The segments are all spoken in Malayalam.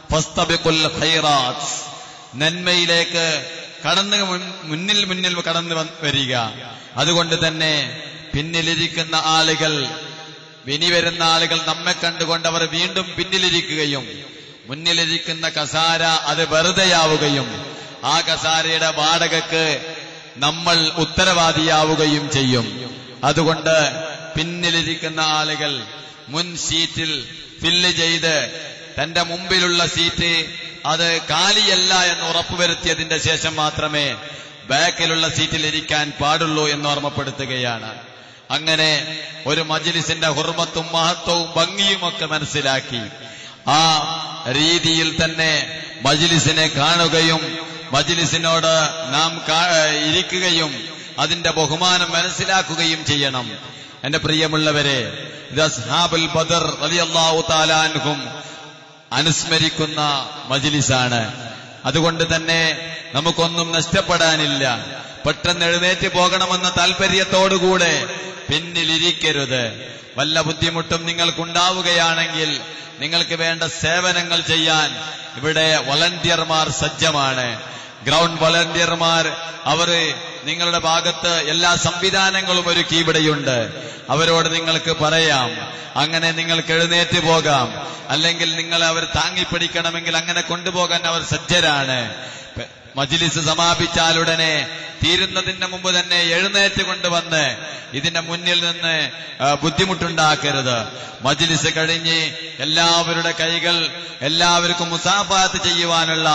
ഫസ്തബിഖുൽ ഖൈറാത്ത് നന്മയിലേക്ക് കടന്ന് മുൻ- മുന്നിൽ മുന്നിൽ കടന്നു വന്ന് വരിക അതുകൊണ്ട് തന്നെ പിന്നിലിരിക്കുന്ന ആളുകൾ ഇനി വരുന്ന ആളുകൾ നമ്മെ കണ്ടുകൊണ്ട് അവർ വീണ്ടും പിന്നിലിരിക്കുകയും മുന്നിലിരിക്കുന്ന കസാര അത് വെറുതെയാവുകയും ആ കസാരയുടെ വാടകക്ക് നമ്മൾ ഉത്തരവാദിയാവുകയും ചെയ്യും അതുകൊണ്ട് പിന്നിലിരിക്കുന്ന ആളുകൾ മുൻ സീറ്റിൽ ഫില്ല് ചെയ്ത് തന്റെ മുമ്പിലുള്ള സീറ്റ് അത് കാലിയല്ല എന്ന് ഉറപ്പുവരുത്തിയതിന്റെ ശേഷം മാത്രമേ ബാക്കിലുള്ള സീറ്റിൽ ഇരിക്കാൻ പാടുള്ളൂ എന്ന് ഓർമ്മപ്പെടുത്തുകയാണ് അങ്ങനെ ഒരു മജിലിസിന്റെ ഹുർമത്തും മഹത്വവും ഭംഗിയും ഒക്കെ മനസ്സിലാക്കി ആ രീതിയിൽ തന്നെ മജിലിസിനെ കാണുകയും മജിലിസിനോട് നാം കാ- ഇരിക്കുകയും അതിന്റെ ബഹുമാനം മനസ്സിലാക്കുകയും ചെയ്യണം എന്റെ പ്രിയമുള്ളവരെ ഇത് അസ്ഹാബുൽ ബദർ റളിയല്ലാഹു തആല അൻഹും അനുസ്മരിക്കുന്ന മജിലിസാണ് അതുകൊണ്ട് തന്നെ നമുക്കൊന്നും നഷ്ടപ്പെടാനില്ല പെട്ടെന്ന് എഴുന്നേറ്റ് പോകണമെന്ന താല്പര്യത്തോടുകൂടെ പിന്നിലിരിക്കരുത് വല്ല ബുദ്ധിമുട്ടും നിങ്ങൾക്കുണ്ടാവുകയാണെങ്കിൽ നിങ്ങൾക്ക് വേണ്ട സേവനങ്ങൾ ചെയ്യാൻ ഇവിടെ വളണ്ടിയർമാർ സജ്ജമാണ് ഗ്രൗണ്ട് വളണ്ടിയർമാർ അവര് നിങ്ങളുടെ ഭാഗത്ത് എല്ലാ സംവിധാനങ്ങളും ഒരുക്കി ഇവിടെയുണ്ട് അവരോട് നിങ്ങൾക്ക് പറയാം അങ്ങനെ നിങ്ങൾക്ക് എഴുന്നേറ്റ് പോകാം അല്ലെങ്കിൽ നിങ്ങൾ അവർ താങ്ങിപ്പിടിക്കണമെങ്കിൽ അങ്ങനെ കൊണ്ടുപോകാൻ അവർ സജ്ജരാണ് പ- മജ്ലിസ് സമാപിച്ചാലുടനെ തീരുന്നതിന് മുമ്പ് തന്നെ എഴുന്നേറ്റ് കൊണ്ടുവന്ന് ഇതിന്റെ മുന്നിൽ നിന്ന് ആ, ബുദ്ധിമുട്ടുണ്ടാക്കരുത് മജ്ലിസ് കഴിഞ്ഞ് എല്ലാവരുടെ കൈകൾ എല്ലാവർക്കും മുസാഫാത്ത് ചെയ്യുവാനുള്ള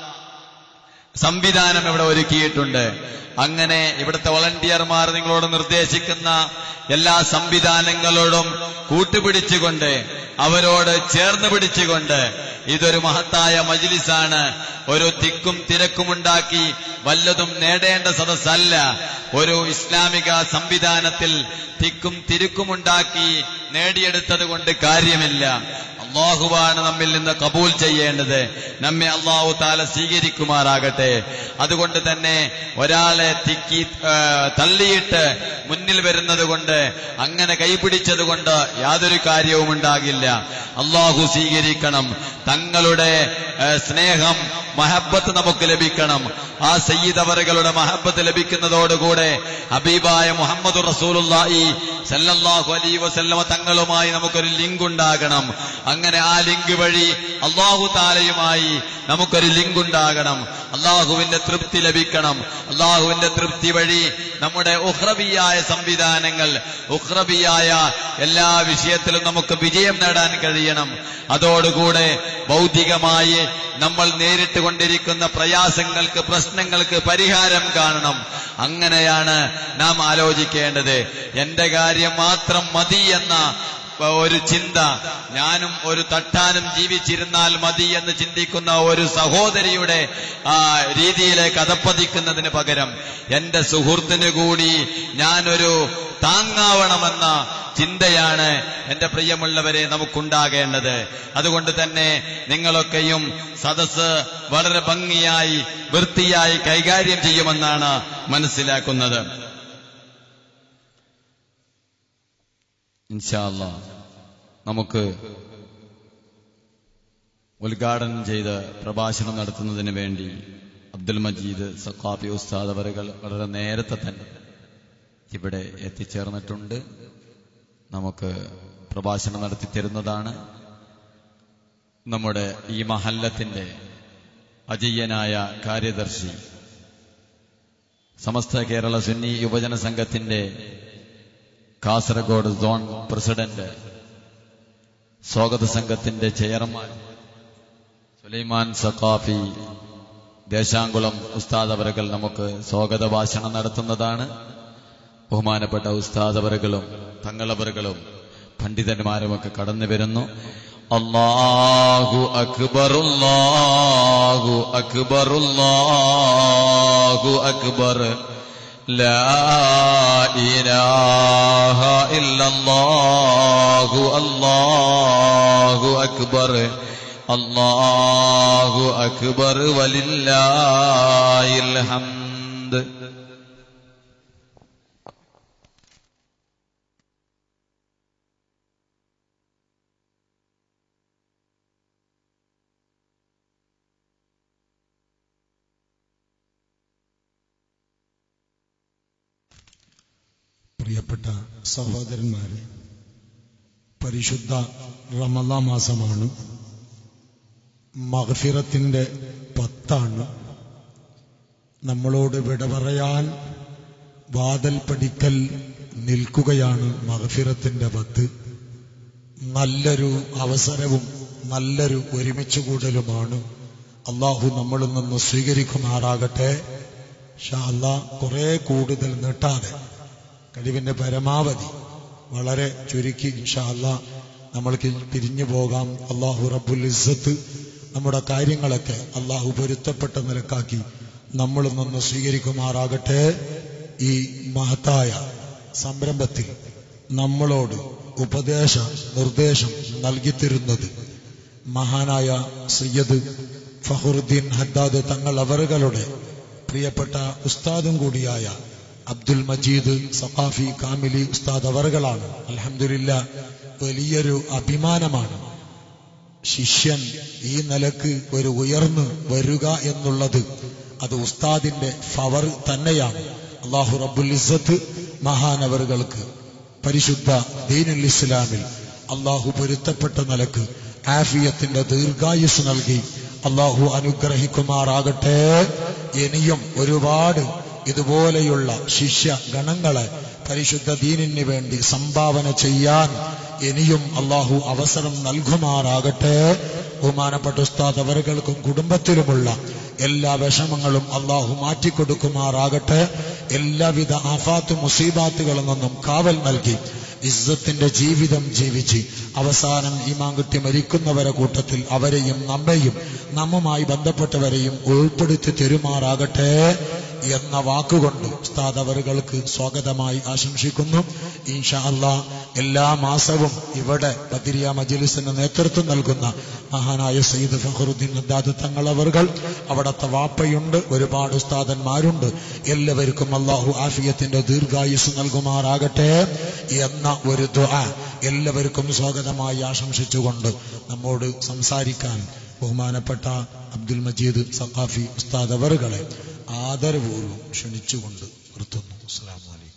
സംവിധാനം ഇവിടെ ഒരുക്കിയിട്ടുണ്ട് അങ്ങനെ ഇവിടുത്തെ വളണ്ടിയർമാർ നിങ്ങളോട് നിർദ്ദേശിക്കുന്ന എല്ലാ സംവിധാനങ്ങളോടും കൂട്ടുപിടിച്ചുകൊണ്ട് അവരോട് ചേർന്ന് പിടിച്ചുകൊണ്ട് ഇതൊരു മഹത്തായ മജ്ലിസാണ് ഒരു തിക്കും തിരക്കുമുണ്ടാക്കി വല്ലതും നേടേണ്ട സദസ്സല്ല ഒരു ഇസ്ലാമിക സംവിധാനത്തിൽ തിക്കും തിരുക്കുമുണ്ടാക്കി നേടിയെടുത്തത് കൊണ്ട് കാര്യമില്ല അള്ളാഹുവാണ് നമ്മിൽ നിന്ന് കബൂൽ ചെയ്യേണ്ടത് നമ്മെ അള്ളാഹു താല സ്വീകരിക്കുമാറാകട്ടെ അതുകൊണ്ട് തന്നെ ഒരാളെ തിക്കി ആ, തള്ളിയിട്ട് മുന്നിൽ വരുന്നത് കൊണ്ട് അങ്ങനെ കൈപിടിച്ചത് കൊണ്ട് യാതൊരു കാര്യവും ഉണ്ടാകില്ല അള്ളാഹു സ്വീകരിക്കണം തങ്ങളുടെ ആ, സ്നേഹം മഹബത്ത് നമുക്ക് ലഭിക്കണം ആ സയ്യിദ് അവറുകളുടെ മഹബത്ത് ലഭിക്കുന്നതോടുകൂടെ ഹബീബായ മുഹമ്മദ് റസൂലുള്ളാഹി സല്ലല്ലാഹു അലൈഹി വസല്ലമ തങ്ങളുമായി നമുക്കൊരു ലിങ്ക് ഉണ്ടാകണം അങ്ങനെ ആ ലിങ്ക് വഴി അള്ളാഹു താലയുമായി നമുക്കൊരു ലിങ്ക് ഉണ്ടാകണം അള്ളാഹുവിന്റെ തൃപ്തി ലഭിക്കണം അള്ളാഹുവിന്റെ തൃപ്തി വഴി നമ്മുടെ ഉഹ്റബിയായ സംവിധാനങ്ങൾ ഉഹ്റബിയായ എല്ലാ വിഷയത്തിലും നമുക്ക് വിജയം നേടാൻ കഴിയണം അതോടുകൂടെ ഭൗതികമായി നമ്മൾ നേരിട്ട് കൊണ്ടിരിക്കുന്ന പ്രയാസങ്ങൾക്ക് പ്രശ്നങ്ങൾക്ക് പരിഹാരം കാണണം അങ്ങനെയാണ് നാം ആലോചിക്കേണ്ടത് എന്റെ കാര്യം മാത്രം മതി എന്ന ഒരു ചിന്ത ഞാനും ഒരു തട്ടാനും ജീവിച്ചിരുന്നാൽ മതി എന്ന് ചിന്തിക്കുന്ന ഒരു സഹോദരിയുടെ ആ രീതിയിലേക്ക് അതപ്പതിക്കുന്നതിന് പകരം എന്റെ സുഹൃത്തിന് കൂടി ഞാനൊരു താങ്ങാവണമെന്ന ചിന്തയാണ് എന്റെ പ്രിയമുള്ളവരെ നമുക്കുണ്ടാകേണ്ടത് അതുകൊണ്ട് തന്നെ നിങ്ങളൊക്കെയും സദസ് വളരെ ഭംഗിയായി വൃത്തിയായി കൈകാര്യം ചെയ്യുമെന്നാണ് മനസ്സിലാക്കുന്നത് ഇൻഷാല്ല നമുക്ക് ഉദ്ഘാടനം ചെയ്ത് പ്രഭാഷണം നടത്തുന്നതിന് വേണ്ടി അബ്ദുൽ മജീദ് സഖാഫി ഉസ്താദ് അവരുകൾ വളരെ നേരത്തെ തന്നെ ഇവിടെ എത്തിച്ചേർന്നിട്ടുണ്ട് നമുക്ക് പ്രഭാഷണം നടത്തി തരുന്നതാണ് നമ്മുടെ ഈ മഹല്ലത്തിന്റെ അജയ്യനായ കാര്യദർശി സമസ്ത കേരള സുന്നി യുവജന സംഘത്തിന്റെ കാസർഗോഡ് സോൺ പ്രസിഡന്റ് സ്വാഗത സംഘത്തിന്റെ ചെയർമാൻ സുലൈമാൻ സഖാഫി ദേശാംകുളം ഉസ്താദ് അവറുകൾ നമുക്ക് സ്വാഗത ഭാഷണം നടത്തുന്നതാണ് ബഹുമാനപ്പെട്ട ഉസ്താദ് അവറുകളും തങ്ങളവറുകളും പണ്ഡിതന്മാരുമൊക്കെ കടന്നു വരുന്നു അല്ലാഹു അക്ബർ അല്ലാഹു അക്ബർ അല്ലാഹു അക്ബർ لا إله إلا الله الله أكبر الله أكبر ولله الحمد പ്രിയപ്പെട്ട സഹോദരന്മാരെ പരിശുദ്ധ റമദാ മാസമാണ് മഹഫിറത്തിന്റെ പത്താണ് നമ്മളോട് വിട പറയാൻ വാതൽ പഠിക്കൽ നിൽക്കുകയാണ് മഹഫിറത്തിന്റെ പത്ത് നല്ലൊരു അവസരവും നല്ലൊരു ഒരുമിച്ച് കൂടലുമാണ് അള്ളാഹു നമ്മളിൽ നിന്ന് സ്വീകരിക്കുമാറാകട്ടെ ഷാ അല്ലാ കുറെ കൂടുതൽ നീട്ടാതെ കഴിവിന്റെ പരമാവധി വളരെ ചുരുക്കി ഇൻഷാ അല്ലാ നമ്മൾക്ക് പിരിഞ്ഞു പോകാം അള്ളാഹു റബ്ബുൽ ഇസ്സത്ത് നമ്മുടെ കാര്യങ്ങളൊക്കെ അള്ളാഹു പൊരുത്തപ്പെട്ട നിലക്കാക്കി നമ്മളിൽ നിന്ന് സ്വീകരിക്കുമാറാകട്ടെ ഈ മഹത്തായ സംരംഭത്തിൽ നമ്മളോട് ഉപദേശ നിർദ്ദേശം നൽകിത്തരുന്നത് മഹാനായ സയ്യദ് ഫഹറുദ്ദീൻ ഹദ്ദാദ് തങ്ങൾ അവറുകളുടെ പ്രിയപ്പെട്ട ഉസ്താദും കൂടിയായ അബ്ദുൽ മജീദ് സഖാഫി കാമിലി ഉസ്താദ് അവറുകളാണ് അലഹമില്ല വലിയൊരു അഭിമാനമാണ് ശിഷ്യൻ ഈ നിലക്ക് ഒരു ഉയർന്നു വരിക എന്നുള്ളത് അത് ഉസ്താദിന്റെ ഫവർ തന്നെയാണ് അള്ളാഹു റബ്ബുൽ ഇസ്സത്ത് മഹാനവറുകൾക്ക് പരിശുദ്ധ ദീനുൽ ഇസ്ലാമിൽ അള്ളാഹു പൊരുത്തപ്പെട്ട നിലക്ക് ആഫിയത്തിന്റെ ദീർഘായുസ് നൽകി അള്ളാഹു അനുഗ്രഹിക്കുമാറാകട്ടെ ഇനിയും ഒരുപാട് ഇതുപോലെയുള്ള ശിഷ്യ ഗണങ്ങളെ പരിശുദ്ധ ദീനിന് വേണ്ടി സംഭാവന ചെയ്യാൻ ഇനിയും അള്ളാഹു അവസരം നൽകുമാറാകട്ടെ ബഹുമാനപ്പെട്ട ഉസ്താദ് അവരുകൾക്കും കുടുംബത്തിലുമുള്ള എല്ലാ വിഷമങ്ങളും അള്ളാഹു മാറ്റിക്കൊടുക്കുമാറാകട്ടെ എല്ലാവിധ ആഫാത്ത് മുസീബാത്തുകളിൽ നിന്നും കാവൽ നൽകി ഇസ്സത്തിന്റെ ജീവിതം ജീവിച്ച് അവസാനം ഈമാൻ കിട്ടി മരിക്കുന്നവരെ കൂട്ടത്തിൽ അവരെയും നമ്മെയും നമ്മുമായി ബന്ധപ്പെട്ടവരെയും ഉൾപ്പെടുത്തി തെരുമാറാകട്ടെ എന്ന വാക്കുകൊണ്ട് ഉസ്താദ് അവറുകൾക്ക് സ്വാഗതമായി ആശംസിക്കുന്നു ഇൻഷാ അല്ലാ എല്ലാ മാസവും ഇവിടെ ബദിരിയ മജിലിസിന് നേതൃത്വം നൽകുന്ന മഹാനായ സയ്യിദ് ഫഖറുദ്ദീൻ അദ്ദാദ് തങ്ങൾ അവർകൾ അവിടത്തെ വാപ്പയുണ്ട് ഒരുപാട് ഉസ്താദന്മാരുണ്ട് എല്ലാവർക്കും അള്ളാഹു ആഫിയത്തിന്റെ ദീർഘായുസ് നൽകുമാറാകട്ടെ എന്ന ഒരു ദുആ എല്ലാവർക്കും സ്വാഗതമായി ആശംസിച്ചുകൊണ്ട് നമ്മോട് സംസാരിക്കാൻ ബഹുമാനപ്പെട്ട അബ്ദുൽ മജീദ് സഖാഫി ഉസ്താദ് അവറുകളെ ആദരപൂർവ്വം ക്ഷണിച്ചുകൊണ്ട് നിർത്തുന്നു അസ്സാം വലൈക്കും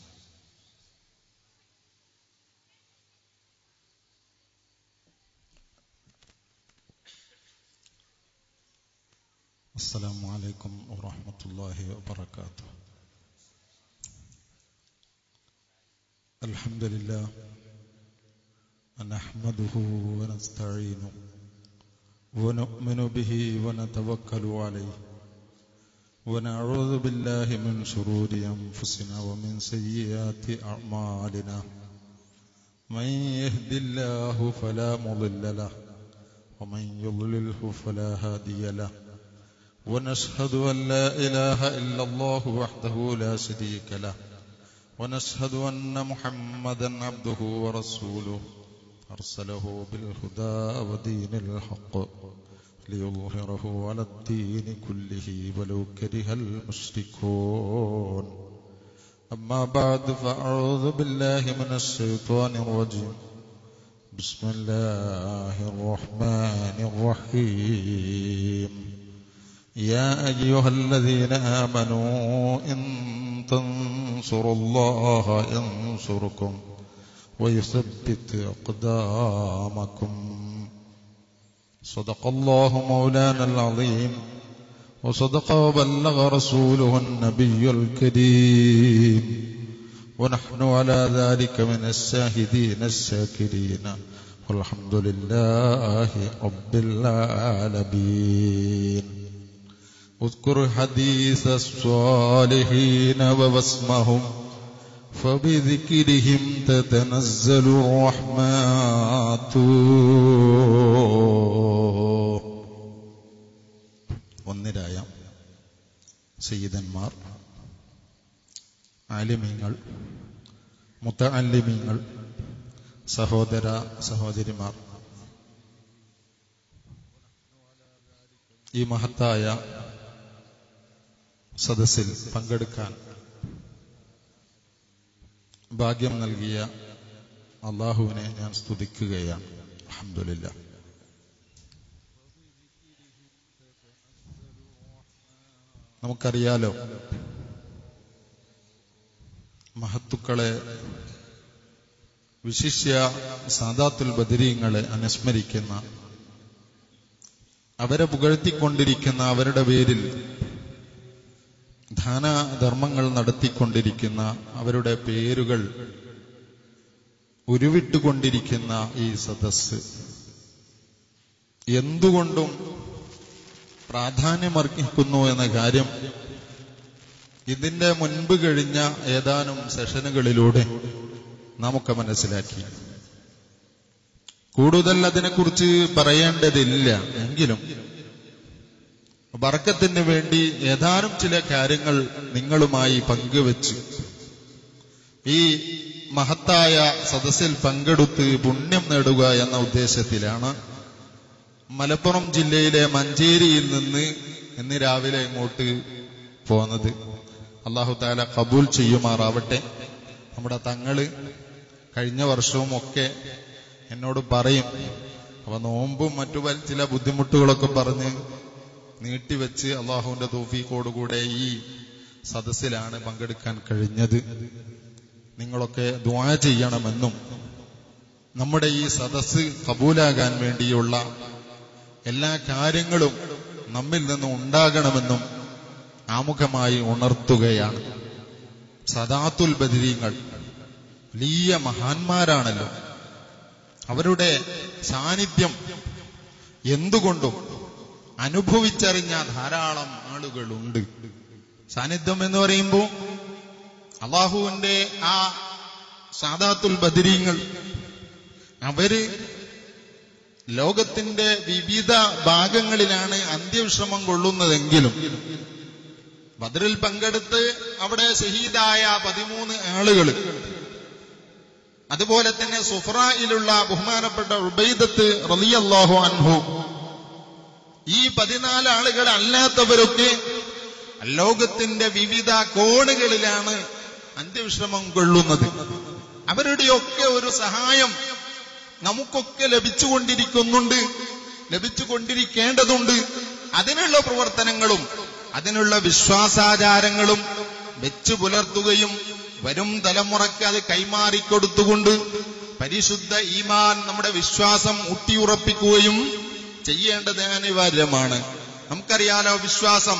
السلام عليكم ورحمة الله وبركاته الحمد لله نحمده ونستعينه ونؤمن به ونتوكل عليه ونعوذ بالله من شرور أنفسنا ومن سيئات أعمالنا من يهد الله فلا مضل له ومن يضلله فلا هادي له ونشهد أن لا إله إلا الله وحده لا شريك له ونشهد أن محمدا عبده ورسوله أرسله بالهدى ودين الحق ليظهره على الدين كله ولو كره المشركون أما بعد فأعوذ بالله من الشيطان الرجيم بسم الله الرحمن الرحيم يا أيها الذين آمنوا إن تنصروا الله ينصركم ويثبت أقدامكم صدق الله مولانا العظيم وصدق وبلغ رسوله النبي الكريم ونحن على ذلك من الشاهدين الشاكرين والحمد لله رب العالمين اذكر حديث الصالحين وبسمهم فبذكرهم تتنزل الرحمات ഒന്നിരായ സയ്യിദന്മാർ ആലിമീങ്ങൾ മുത്തഅല്ലിമീങ്ങൾ സഹോദര സഹോദരിമാർ ഈ മഹത്തായ സദസ്സിൽ പങ്കെടുക്കാൻ ഭാഗ്യം നൽകിയ അള്ളാഹുവിനെ ഞാൻ സ്തുതിക്കുകയാണ് അഹമ്മദില്ല നമുക്കറിയാലോ മഹത്തുക്കളെ വിശിഷ്യ സാദാത്തുൽ ബദരീങ്ങളെ അനുസ്മരിക്കുന്ന അവരെ പുകഴ്ത്തിക്കൊണ്ടിരിക്കുന്ന അവരുടെ പേരിൽ ദാനധർമ്മങ്ങൾ നടത്തിക്കൊണ്ടിരിക്കുന്ന അവരുടെ പേരുകൾ ഉരുവിട്ടുകൊണ്ടിരിക്കുന്ന ഈ സദസ് എന്തുകൊണ്ടും പ്രാധാന്യമർഹിക്കുന്നു എന്ന കാര്യം ഇതിന്റെ മുൻപ് കഴിഞ്ഞ ഏതാനും സെഷനുകളിലൂടെ നമുക്ക് മനസ്സിലാക്കി കൂടുതൽ അതിനെക്കുറിച്ച് പറയേണ്ടതില്ല എങ്കിലും ബർക്കത്തിന് വേണ്ടി ഏതാനും ചില കാര്യങ്ങൾ നിങ്ങളുമായി പങ്കുവച്ച് ഈ മഹത്തായ സദസ്സിൽ പങ്കെടുത്ത് പുണ്യം നേടുക എന്ന ഉദ്ദേശത്തിലാണ് മലപ്പുറം ജില്ലയിലെ മഞ്ചേരിയിൽ നിന്ന് ഇന്ന് രാവിലെ ഇങ്ങോട്ട് പോന്നത് അള്ളാഹു താല കബൂൽ ചെയ്യുമാറാവട്ടെ നമ്മുടെ തങ്ങള് കഴിഞ്ഞ വർഷവും ഒക്കെ എന്നോട് പറയും അപ്പൊ നോമ്പും മറ്റു പല- ചില ബുദ്ധിമുട്ടുകളൊക്കെ പറഞ്ഞ് നീട്ടിവെച്ച് അള്ളാഹുവിന്റെ തോഫീക്കോടുകൂടെ ഈ സദസ്സിലാണ് പങ്കെടുക്കാൻ കഴിഞ്ഞത് നിങ്ങളൊക്കെ ദ്വാ ചെയ്യണമെന്നും നമ്മുടെ ഈ സദസ്സ് കബൂലാകാൻ വേണ്ടിയുള്ള എല്ലാ കാര്യങ്ങളും നമ്മിൽ നിന്ന് ഉണ്ടാകണമെന്നും ആമുഖമായി ഉണർത്തുകയാണ് സദാത്തുൽ ബദിരീങ്ങൾ വലിയ മഹാന്മാരാണല്ലോ അവരുടെ സാന്നിധ്യം എന്തുകൊണ്ടും അനുഭവിച്ചറിഞ്ഞ ധാരാളം ആളുകളുണ്ട് സാന്നിധ്യം എന്ന് പറയുമ്പോൾ അള്ളാഹുവിന്റെ ആ സാദാത്തുൽ ബദരീങ്ങൾ അവര് ലോകത്തിന്റെ വിവിധ ഭാഗങ്ങളിലാണ് അന്ത്യവിശ്രമം കൊള്ളുന്നതെങ്കിലും ബദറിൽ പങ്കെടുത്ത് അവിടെ ഷഹീദായ പതിമൂന്ന് ആളുകൾ അതുപോലെ തന്നെ സുഫ്രയിലുള്ള ബഹുമാനപ്പെട്ട ഉബൈദത്ത് റലിയല്ലാഹു അൻഹു ഈ പതിനാല് ആളുകൾ അല്ലാത്തവരൊക്കെ ലോകത്തിന്റെ വിവിധ കോണുകളിലാണ് അന്ത്യവിശ്രമം കൊള്ളുന്നത് അവരുടെയൊക്കെ ഒരു സഹായം നമുക്കൊക്കെ ലഭിച്ചുകൊണ്ടിരിക്കുന്നുണ്ട് ലഭിച്ചുകൊണ്ടിരിക്കേണ്ടതുണ്ട് അതിനുള്ള പ്രവർത്തനങ്ങളും അതിനുള്ള വിശ്വാസാചാരങ്ങളും വെച്ചു പുലർത്തുകയും വരും തലമുറയ്ക്ക് അത് കൈമാറിക്കൊടുത്തുകൊണ്ട് പരിശുദ്ധ ഈമാൻ നമ്മുടെ വിശ്വാസം ഊട്ടിയുറപ്പിക്കുകയും ചെയ്യേണ്ടത് അനിവാര്യമാണ് നമുക്കറിയാലോ വിശ്വാസം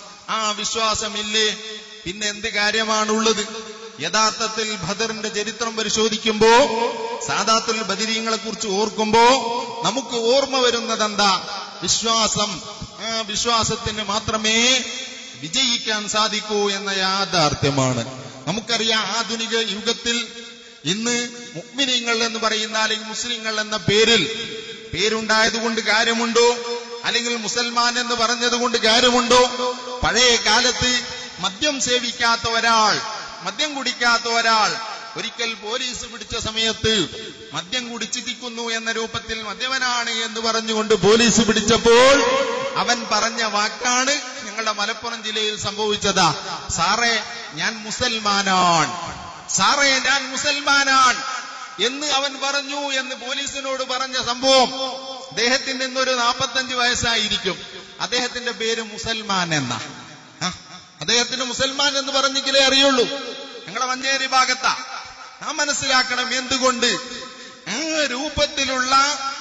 ആ വിശ്വാസമില്ലേ പിന്നെ എന്ത് കാര്യമാണുള്ളത് യഥാർത്ഥത്തിൽ ഭദറിന്റെ ചരിത്രം പരിശോധിക്കുമ്പോ സാദാത്തുൽ ബദിരീങ്ങളെ കുറിച്ച് ഓർക്കുമ്പോ നമുക്ക് ഓർമ്മ വരുന്നത് എന്താ വിശ്വാസം ആ വിശ്വാസത്തിന് മാത്രമേ വിജയിക്കാൻ സാധിക്കൂ എന്ന യാഥാർത്ഥ്യമാണ് നമുക്കറിയാം ആധുനിക യുഗത്തിൽ ഇന്ന് മുഗ്മിനീങ്ങൾ എന്ന് പറയുന്ന അല്ലെങ്കിൽ മുസ്ലിങ്ങൾ എന്ന പേരിൽ പേരുണ്ടായതുകൊണ്ട് കാര്യമുണ്ടോ അല്ലെങ്കിൽ മുസൽമാൻ എന്ന് പറഞ്ഞതുകൊണ്ട് കാര്യമുണ്ടോ പഴയ കാലത്ത് മദ്യം സേവിക്കാത്ത ഒരാൾ മദ്യം കുടിക്കാത്ത ഒരാൾ ഒരിക്കൽ പോലീസ് പിടിച്ച സമയത്ത് മദ്യം കുടിച്ചിരിക്കുന്നു എന്ന രൂപത്തിൽ മദ്യവനാണ് എന്ന് പറഞ്ഞുകൊണ്ട് പോലീസ് പിടിച്ചപ്പോൾ അവൻ പറഞ്ഞ വാക്കാണ് ഞങ്ങളുടെ മലപ്പുറം ജില്ലയിൽ സംഭവിച്ചതാ സാറേ ഞാൻ മുസൽമാനാണ് സാറേ ഞാൻ മുസൽമാനാണ് എന്ന് അവൻ പറഞ്ഞു എന്ന് പോലീസിനോട് പറഞ്ഞ സംഭവം അദ്ദേഹത്തിന് ഇന്നൊരു നാൽപ്പത്തഞ്ച് വയസ്സായിരിക്കും അദ്ദേഹത്തിന്റെ പേര് മുസൽമാൻ എന്ന ആ, അദ്ദേഹത്തിന് മുസൽമാൻ എന്ന് പറഞ്ഞെങ്കിലേ അറിയുള്ളൂ ഞങ്ങളെ മഞ്ചേരി ഭാഗത്താ നാം മനസ്സിലാക്കണം എന്തുകൊണ്ട് ആ രൂപത്തിലുള്ള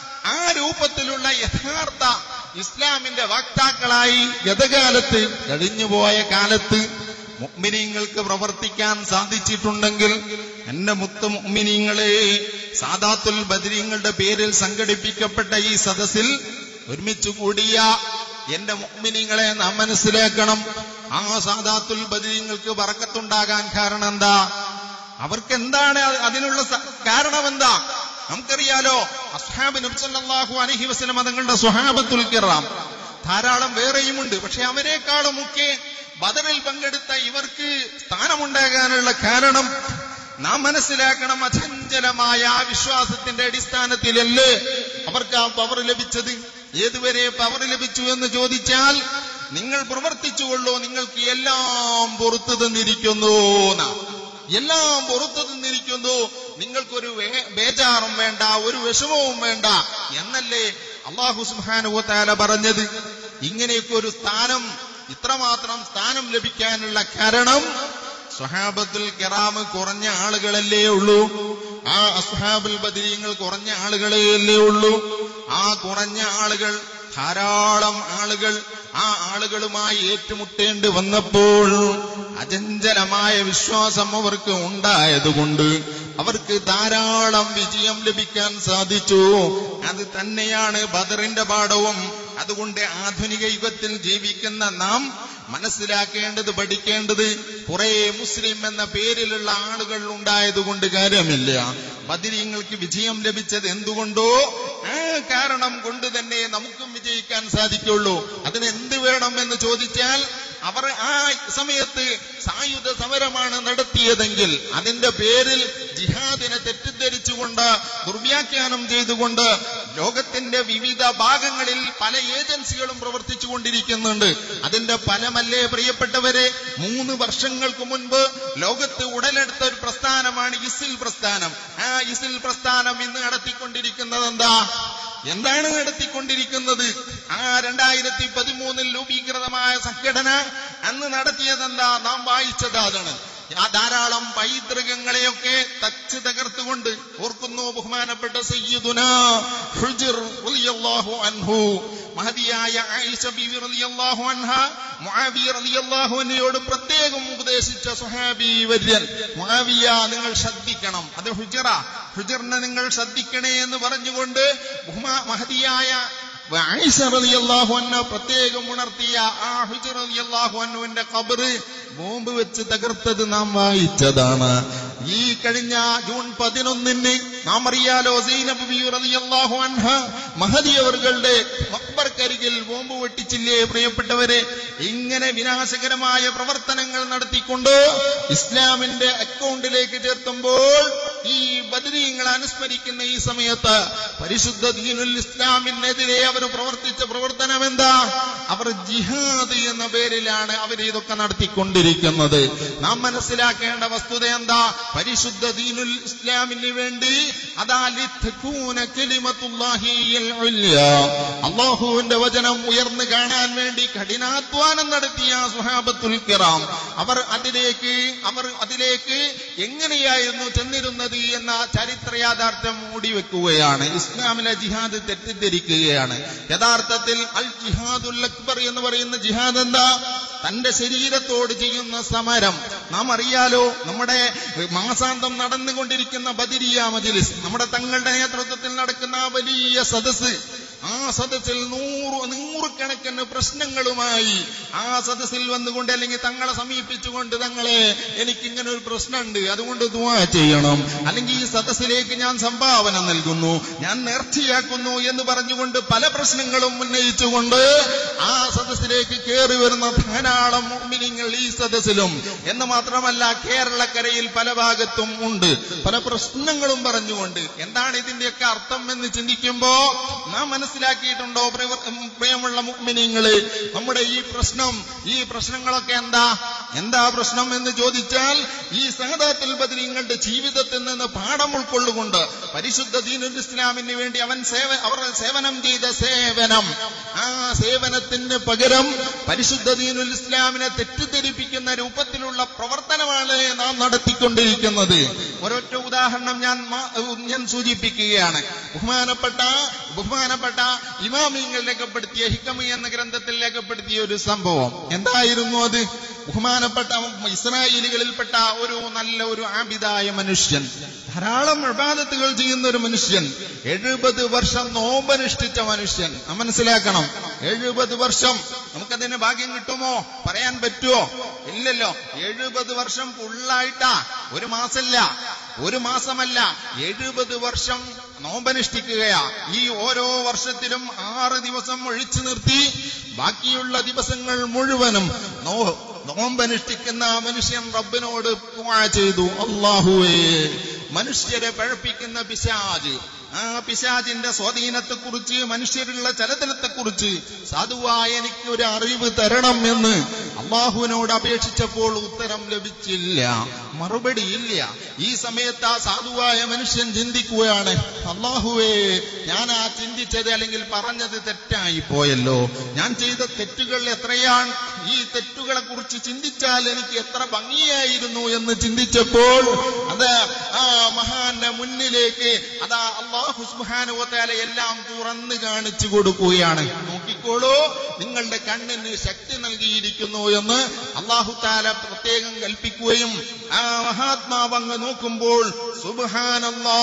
ആ രൂപത്തിലുള്ള യഥാർത്ഥ ഇസ്ലാമിന്റെ വക്താക്കളായി ഗതകാലത്ത് കഴിഞ്ഞുപോയ കാലത്ത് മുഅ്മിനീങ്ങൾക്ക് പ്രവർത്തിക്കാൻ സാധിച്ചിട്ടുണ്ടെങ്കിൽ എന്റെ മുത്ത് മുഅ്മിനീങ്ങളെ സാദാത്തുൽ ബദരീങ്ങളുടെ പേരിൽ സംഘടിപ്പിക്കപ്പെട്ട ഈ സദസ്സിൽ ഒരുമിച്ച് കൂടിയ എന്റെ മുഅ്മിനീങ്ങളെ നാം മനസ്സിലാക്കണം ആ സാദാത്തുൽ ബദരീങ്ങൾക്ക് പറക്കത്തുണ്ടാകാൻ കാരണം എന്താ അവർക്ക് എന്താണ് അത് അതിനുള്ള സ- കാരണം എന്താ നമുക്കറിയാലോ അസ്ഹാബ് നബ്സല്ലാഹു അലഹി വസ്ലം തങ്ങളുടെ സ്വഹാബത്തുൽ കിറാം ധാരാളം വേറെയുമുണ്ട് പക്ഷെ അവരെക്കാളുമൊക്കെ ബദറിൽ പങ്കെടുത്ത ഇവർക്ക് സ്ഥാനമുണ്ടാകാനുള്ള കാരണം നാം മനസ്സിലാക്കണം അചഞ്ചലമായ ആ വിശ്വാസത്തിന്റെ അടിസ്ഥാനത്തിലല്ലേ അവർക്ക് ആ പവർ ലഭിച്ചത് ഏതുവരെ പവർ ലഭിച്ചു എന്ന് ചോദിച്ചാൽ നിങ്ങൾ പ്രവർത്തിച്ചുകൊള്ളൂ നിങ്ങൾക്ക് എല്ലാം പുറത്തു തന്നിരിക്കുന്നു എന്നാ. എല്ലാം പുറത്തു നിന്നിരിക്കുന്നു നിങ്ങൾക്കൊരു വേ- ബേജാറും വേണ്ട ഒരു വിഷമവും വേണ്ട എന്നല്ലേ അള്ളാഹു സുഹാനുഭവത്താല പറഞ്ഞത് ഇങ്ങനെയൊക്കെ ഒരു സ്ഥാനം ഇത്രമാത്രം സ്ഥാനം ലഭിക്കാനുള്ള കാരണം സ്വഹാബത്തുൽ കിറാമ് കുറഞ്ഞ ആളുകളല്ലേ ഉള്ളൂ ആ അസ്ഹാബുൽ ബദരീങ്ങൾ കുറഞ്ഞ ആളുകളല്ലേ ഉള്ളൂ ആ കുറഞ്ഞ ആളുകൾ ധാരാളം ആളുകൾ ആ ആളുകളുമായി ഏറ്റുമുട്ടേണ്ടി വന്നപ്പോൾ അചഞ്ചലമായ വിശ്വാസം അവർക്ക് ഉണ്ടായതുകൊണ്ട് അവർക്ക് ധാരാളം വിജയം ലഭിക്കാൻ സാധിച്ചു അത് തന്നെയാണ് ബദറിന്റെ പാഠവും അതുകൊണ്ട് ആധുനിക യുഗത്തിൽ ജീവിക്കുന്ന നാം മനസ്സിലാക്കേണ്ടത് പഠിക്കേണ്ടത് കുറെ മുസ്ലിം എന്ന പേരിലുള്ള ആളുകൾ ഉണ്ടായതുകൊണ്ട് കാര്യമില്ല ബദിരീങ്ങൾക്ക് വിജയം ലഭിച്ചത് എന്തുകൊണ്ടോ ആ കാരണം കൊണ്ട് തന്നെ നമുക്കും വിജയിക്കാൻ സാധിക്കുള്ളൂ അതിന് എന്ത് വേണം എന്ന് ചോദിച്ചാൽ അവർ ആ സമയത്ത് സായുധ സമരമാണ് നടത്തിയതെങ്കിൽ അതിന്റെ പേരിൽ ജിഹാദിനെ തെറ്റിദ്ധരിച്ചുകൊണ്ട് ദുർവ്യാഖ്യാനം ചെയ്തുകൊണ്ട് ലോകത്തിന്റെ വിവിധ ഭാഗങ്ങളിൽ പല ഏജൻസികളും പ്രവർത്തിച്ചു കൊണ്ടിരിക്കുന്നുണ്ട് അതിന്റെ ഫലമല്ലേ പ്രിയപ്പെട്ടവരെ മൂന്ന് വർഷങ്ങൾക്ക് മുൻപ് ലോകത്ത് ഉടലെടുത്ത ഒരു പ്രസ്ഥാനമാണ് ഇസിൽ പ്രസ്ഥാനം ആ ഇസിൽ പ്രസ്ഥാനം ഇന്ന് നടത്തിക്കൊണ്ടിരിക്കുന്നത് എന്താ എന്താണ് നടത്തിക്കൊണ്ടിരിക്കുന്നത് ആ രണ്ടായിരത്തി പതിമൂന്നിൽ രൂപീകൃതമായ സംഘടന അന്ന് നടത്തിയതെന്താ നാം വായിച്ചത് അതാണ് ആ ധാരാളം പൈതൃകങ്ങളെയൊക്കെ തച്ച് തകർത്തുകൊണ്ട് ഓർക്കുന്നു ബഹുമാനപ്പെട്ട സയ്യിദുന ഹുജ്ർ റളിയല്ലാഹു അൻഹു മഹദിയായ ആയിഷ ബീവി റളിയല്ലാഹു അൻഹ മുആവിയ റളിയല്ലാഹു അൻഹയോട് പ്രത്യേകം ഉപദേശിച്ച സുഹാബി വര്യൻ മുആവിയ നിങ്ങൾ ശ്രദ്ധിക്കണം അത് ഹുജറ ഹുജറിനെ നിങ്ങൾ ശ്രദ്ധിക്കണേ എന്ന് പറഞ്ഞുകൊണ്ട് ബഹുമാ മഹദിയായ ആയിഷ റളിയല്ലാഹു അൻഹ പ്രത്യേകം ഉണർത്തിയ ആ ഹുജർ റളിയല്ലാഹു അൻഹുവിന്റെ ഖബറ് ബോംബ് വെച്ച് തകർത്തത് നാം വായിച്ചതാണ് ഈ കഴിഞ്ഞ ജൂൺ പതിനൊന്നിന് നാം അറിയാലോ സൈനബ് ബി റളിയല്ലാഹു അൻഹ മഹദി അവர்களுടെ മക്ബർക്കരികിൽ ബോംബ് വെട്ടിച്ചില്ലേ പ്രിയപ്പെട്ടവരെ ഇങ്ങനെ വിനാശകരമായ പ്രവർത്തനങ്ങൾ നടത്തിക്കൊണ്ട് ഇസ്ലാമിന്റെ അക്കൗണ്ടിലേക്ക് ചേർത്തുമ്പോൾ ഈ ബദരീങ്ങളെ അനുസ്മരിക്കുന്ന ഈ സമയത്ത് പരിശുദ്ധ ദീനുൽ ഇസ്ലാമിനെതിരെ അവർ പ്രവർത്തിച്ച പ്രവർത്തനം എന്താ അവർ ജിഹാദ് എന്ന പേരിലാണ് അവർ ഇതൊക്കെ നടത്തിക്കൊണ്ടിരിക്കുന്നത് നാം മനസ്സിലാക്കേണ്ട വസ്തുത എന്താ പരിശുദ്ധ ദീനുൽ ഇസ്ലാമിന് വേണ്ടി അതാ ലിത്തകൂന കലിമത്തുല്ലാഹിയൽ ഉല്യ. അള്ളാഹുവിന്റെ വചനം ഉയർന്നു കാണാൻ വേണ്ടി കഠിനാധ്വാനം നടത്തിയ സുഹാബത്തുൽ കിറാം അവർ അതിലേക്ക് അവർ അതിലേക്ക് എങ്ങനെയായിരുന്നു ചെന്നിരുന്നത് എന്ന ചരിത്ര യാഥാർത്ഥ്യം മൂടിവെക്കുകയാണ് ഇസ്ലാമിലെ ജിഹാദ് തെറ്റിദ്ധരിക്കുകയാണ് യഥാർത്ഥത്തിൽ അൽ ജിഹാദുൽ അക്ബർ എന്ന് പറയുന്ന ജിഹാദ് എന്താ തന്റെ ശരീരത്തോട് ചെയ്യുന്ന സമരം നാം അറിയാലോ നമ്മുടെ മാസാന്തം നടന്നുകൊണ്ടിരിക്കുന്ന ബദിരിയ മജിലിസ് നമ്മുടെ തങ്ങളുടെ നേതൃത്വത്തിൽ നടക്കുന്ന ആ വലിയ സദസ് ആ സദസ്സിൽ നൂറ് നൂറുകണക്കിന് പ്രശ്നങ്ങളുമായി ആ സദസ്സിൽ വന്നുകൊണ്ട് അല്ലെങ്കിൽ തങ്ങളെ സമീപിച്ചുകൊണ്ട് തങ്ങളെ എനിക്കിങ്ങനെ ഒരു പ്രശ്നമുണ്ട് അതുകൊണ്ട് ദുവാ ചെയ്യണം അല്ലെങ്കിൽ ഈ സദസ്സിലേക്ക് ഞാൻ സംഭാവന നൽകുന്നു ഞാൻ നേർച്ചയാക്കുന്നു എന്ന് പറഞ്ഞുകൊണ്ട് പല പ്രശ്നങ്ങളും ഉന്നയിച്ചുകൊണ്ട് ആ സദസ്സിലേക്ക് കയറി വരുന്ന ധാരാളം മുഅ്മിനീങ്ങൾ ഈ സദസ്സിലും എന്ന് മാത്രമല്ല കേരളക്കരയിൽ പല ഭാഗത്തും ഉണ്ട് പല പ്രശ്നങ്ങളും പറഞ്ഞുകൊണ്ട് എന്താണ് ഇതിന്റെയൊക്കെ അർത്ഥം എന്ന് ചിന്തിക്കുമ്പോ നാം മനസ്സിലാക്കിയിട്ടുണ്ടോ പ്രിയവ- ഉം, പ്രിയമുള്ള മുഅ്മിനീങ്ങള് നമ്മുടെ ഈ പ്രശ്നം ഈ പ്രശ്നങ്ങളൊക്കെ എന്താ എന്താ പ്രശ്നം എന്ന് ചോദിച്ചാൽ ഈ സഹദാത്തുൽ ബദരീങ്ങളുടെ ജീവിതത്തിൽ നിന്ന് പാഠം ഉൾക്കൊള്ളുകൊണ്ട് പരിശുദ്ധ ദീനുൽ ഇസ്ലാമിന് വേണ്ടി അവൻ സേവ അവർ സേവനം ചെയ്ത സേവനം ആ സേവനത്തിന് പകരം പരിശുദ്ധ ദീനുൽ ഇസ്ലാമിനെ തെറ്റിദ്ധരിപ്പിക്കുന്ന രൂപത്തിലുള്ള പ്രവർത്തനമാണ് നാം നടത്തിക്കൊണ്ടിരിക്കുന്നത് ഒരൊറ്റ ഉദാഹരണം ഞാൻ മാ- ഞാൻ സൂചിപ്പിക്കുകയാണ് ബഹുമാനപ്പെട്ട ബഹുമാനപ്പെട്ട ഇമാമിങ്ങൾ രേഖപ്പെടുത്തിയ ഹിക്കമി എന്ന ഗ്രന്ഥത്തിൽ രേഖപ്പെടുത്തിയ ഒരു സംഭവം എന്തായിരുന്നു അത് ബഹുമാനപ്പെട്ട ഇസ്രായേലികളിൽപ്പെട്ട ഒരു നല്ല ഒരു ആബിദായ മനുഷ്യൻ ധാരാളം വിവാദത്തുകൾ ചെയ്യുന്ന ഒരു മനുഷ്യൻ എഴുപത് വർഷം നോമ്പനുഷ്ഠിച്ച മനുഷ്യൻ നാം മനസ്സിലാക്കണം എഴുപത് വർഷം നമുക്കതിന് ഭാഗ്യം കിട്ടുമോ പറയാൻ പറ്റുമോ ഇല്ലല്ലോ എഴുപത് വർഷം ഫുള്ളായിട്ടാ ഒരു മാസമല്ല ഒരു മാസമല്ല എഴുപത് വർഷം നോമ്പനുഷ്ഠിക്കുകയാ ഈ ഓരോ വർഷത്തിലും ആറ് ദിവസം ഒഴിച്ചു നിർത്തി ബാക്കിയുള്ള ദിവസങ്ങൾ മുഴുവനും നോ നോമ്പനുഷ്ഠിക്കുന്ന ആ മനുഷ്യൻ റബ്ബിനോട് ദുആ ചെയ്തു അള്ളാഹുവേ മനുഷ്യരെ പഴപ്പിക്കുന്ന പിശാജ് ആ പിശാചിന്റെ സ്വാധീനത്തെക്കുറിച്ച് മനുഷ്യരുള്ള ചലതലത്തെക്കുറിച്ച് സാധുവായ എനിക്ക് ഒരു അറിവ് തരണം എന്ന് അള്ളാഹുവിനോട് അപേക്ഷിച്ചപ്പോൾ ഉത്തരം ലഭിച്ചില്ല മറുപടിയില്ല ഈ സമയത്ത് ആ സാധുവായ മനുഷ്യൻ ചിന്തിക്കുകയാണ് അള്ളാഹുവേ ഞാൻ ആ ചിന്തിച്ചത് അല്ലെങ്കിൽ പറഞ്ഞത് തെറ്റായി പോയല്ലോ ഞാൻ ചെയ്ത തെറ്റുകൾ എത്രയാണ് ഈ തെറ്റുകളെ കുറിച്ച് ചിന്തിച്ചാൽ എനിക്ക് എത്ര ഭംഗിയായിരുന്നു എന്ന് ചിന്തിച്ചപ്പോൾ അത് ആ മഹാന്റെ മുന്നിലേക്ക് അതാ അള്ളാഹു സുഹാനുവത്താല എല്ലാം തുറന്നു കാണിച്ചു കൊടുക്കുകയാണ് നോക്കിക്കോളൂ നിങ്ങളുടെ കണ്ണിന് ശക്തി നൽകിയിരിക്കുന്നു എന്ന് അള്ളാഹു താല പ്രത്യേകം കൽപ്പിക്കുകയും ആ മഹാത്മാവ് അങ്ങ് നോക്കുമ്പോൾ സുബാനല്ലാ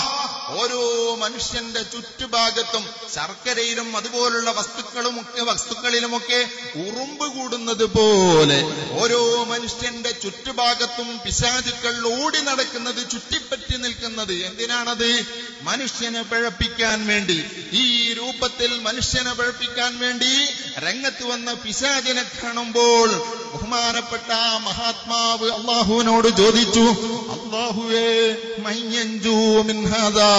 ഓരോ മനുഷ്യന്റെ ചുറ്റുഭാഗത്തും ശർക്കരയിലും അതുപോലുള്ള വസ്തുക്കളുമൊക്കെ വസ്തുക്കളിലുമൊക്കെ ഉറുമ്പ് കൂടുന്നത് പോലെ ഓരോ മനുഷ്യന്റെ ചുറ്റുഭാഗത്തും പിശാചുക്കൾ ഓടി നടക്കുന്നത് ചുറ്റിപ്പറ്റി നിൽക്കുന്നത് എന്തിനാണത് മനുഷ്യനെ പിഴപ്പിക്കാൻ വേണ്ടി ഈ രൂപത്തിൽ മനുഷ്യനെ പിഴപ്പിക്കാൻ വേണ്ടി രംഗത്ത് വന്ന പിശാചിനെ കാണുമ്പോൾ ബഹുമാനപ്പെട്ട ആ മഹാത്മാവ് അള്ളാഹുവിനോട് ചോദിച്ചു അള്ളാഹുവേ മയ്യഞ്ചൂ മിൻഹാദാ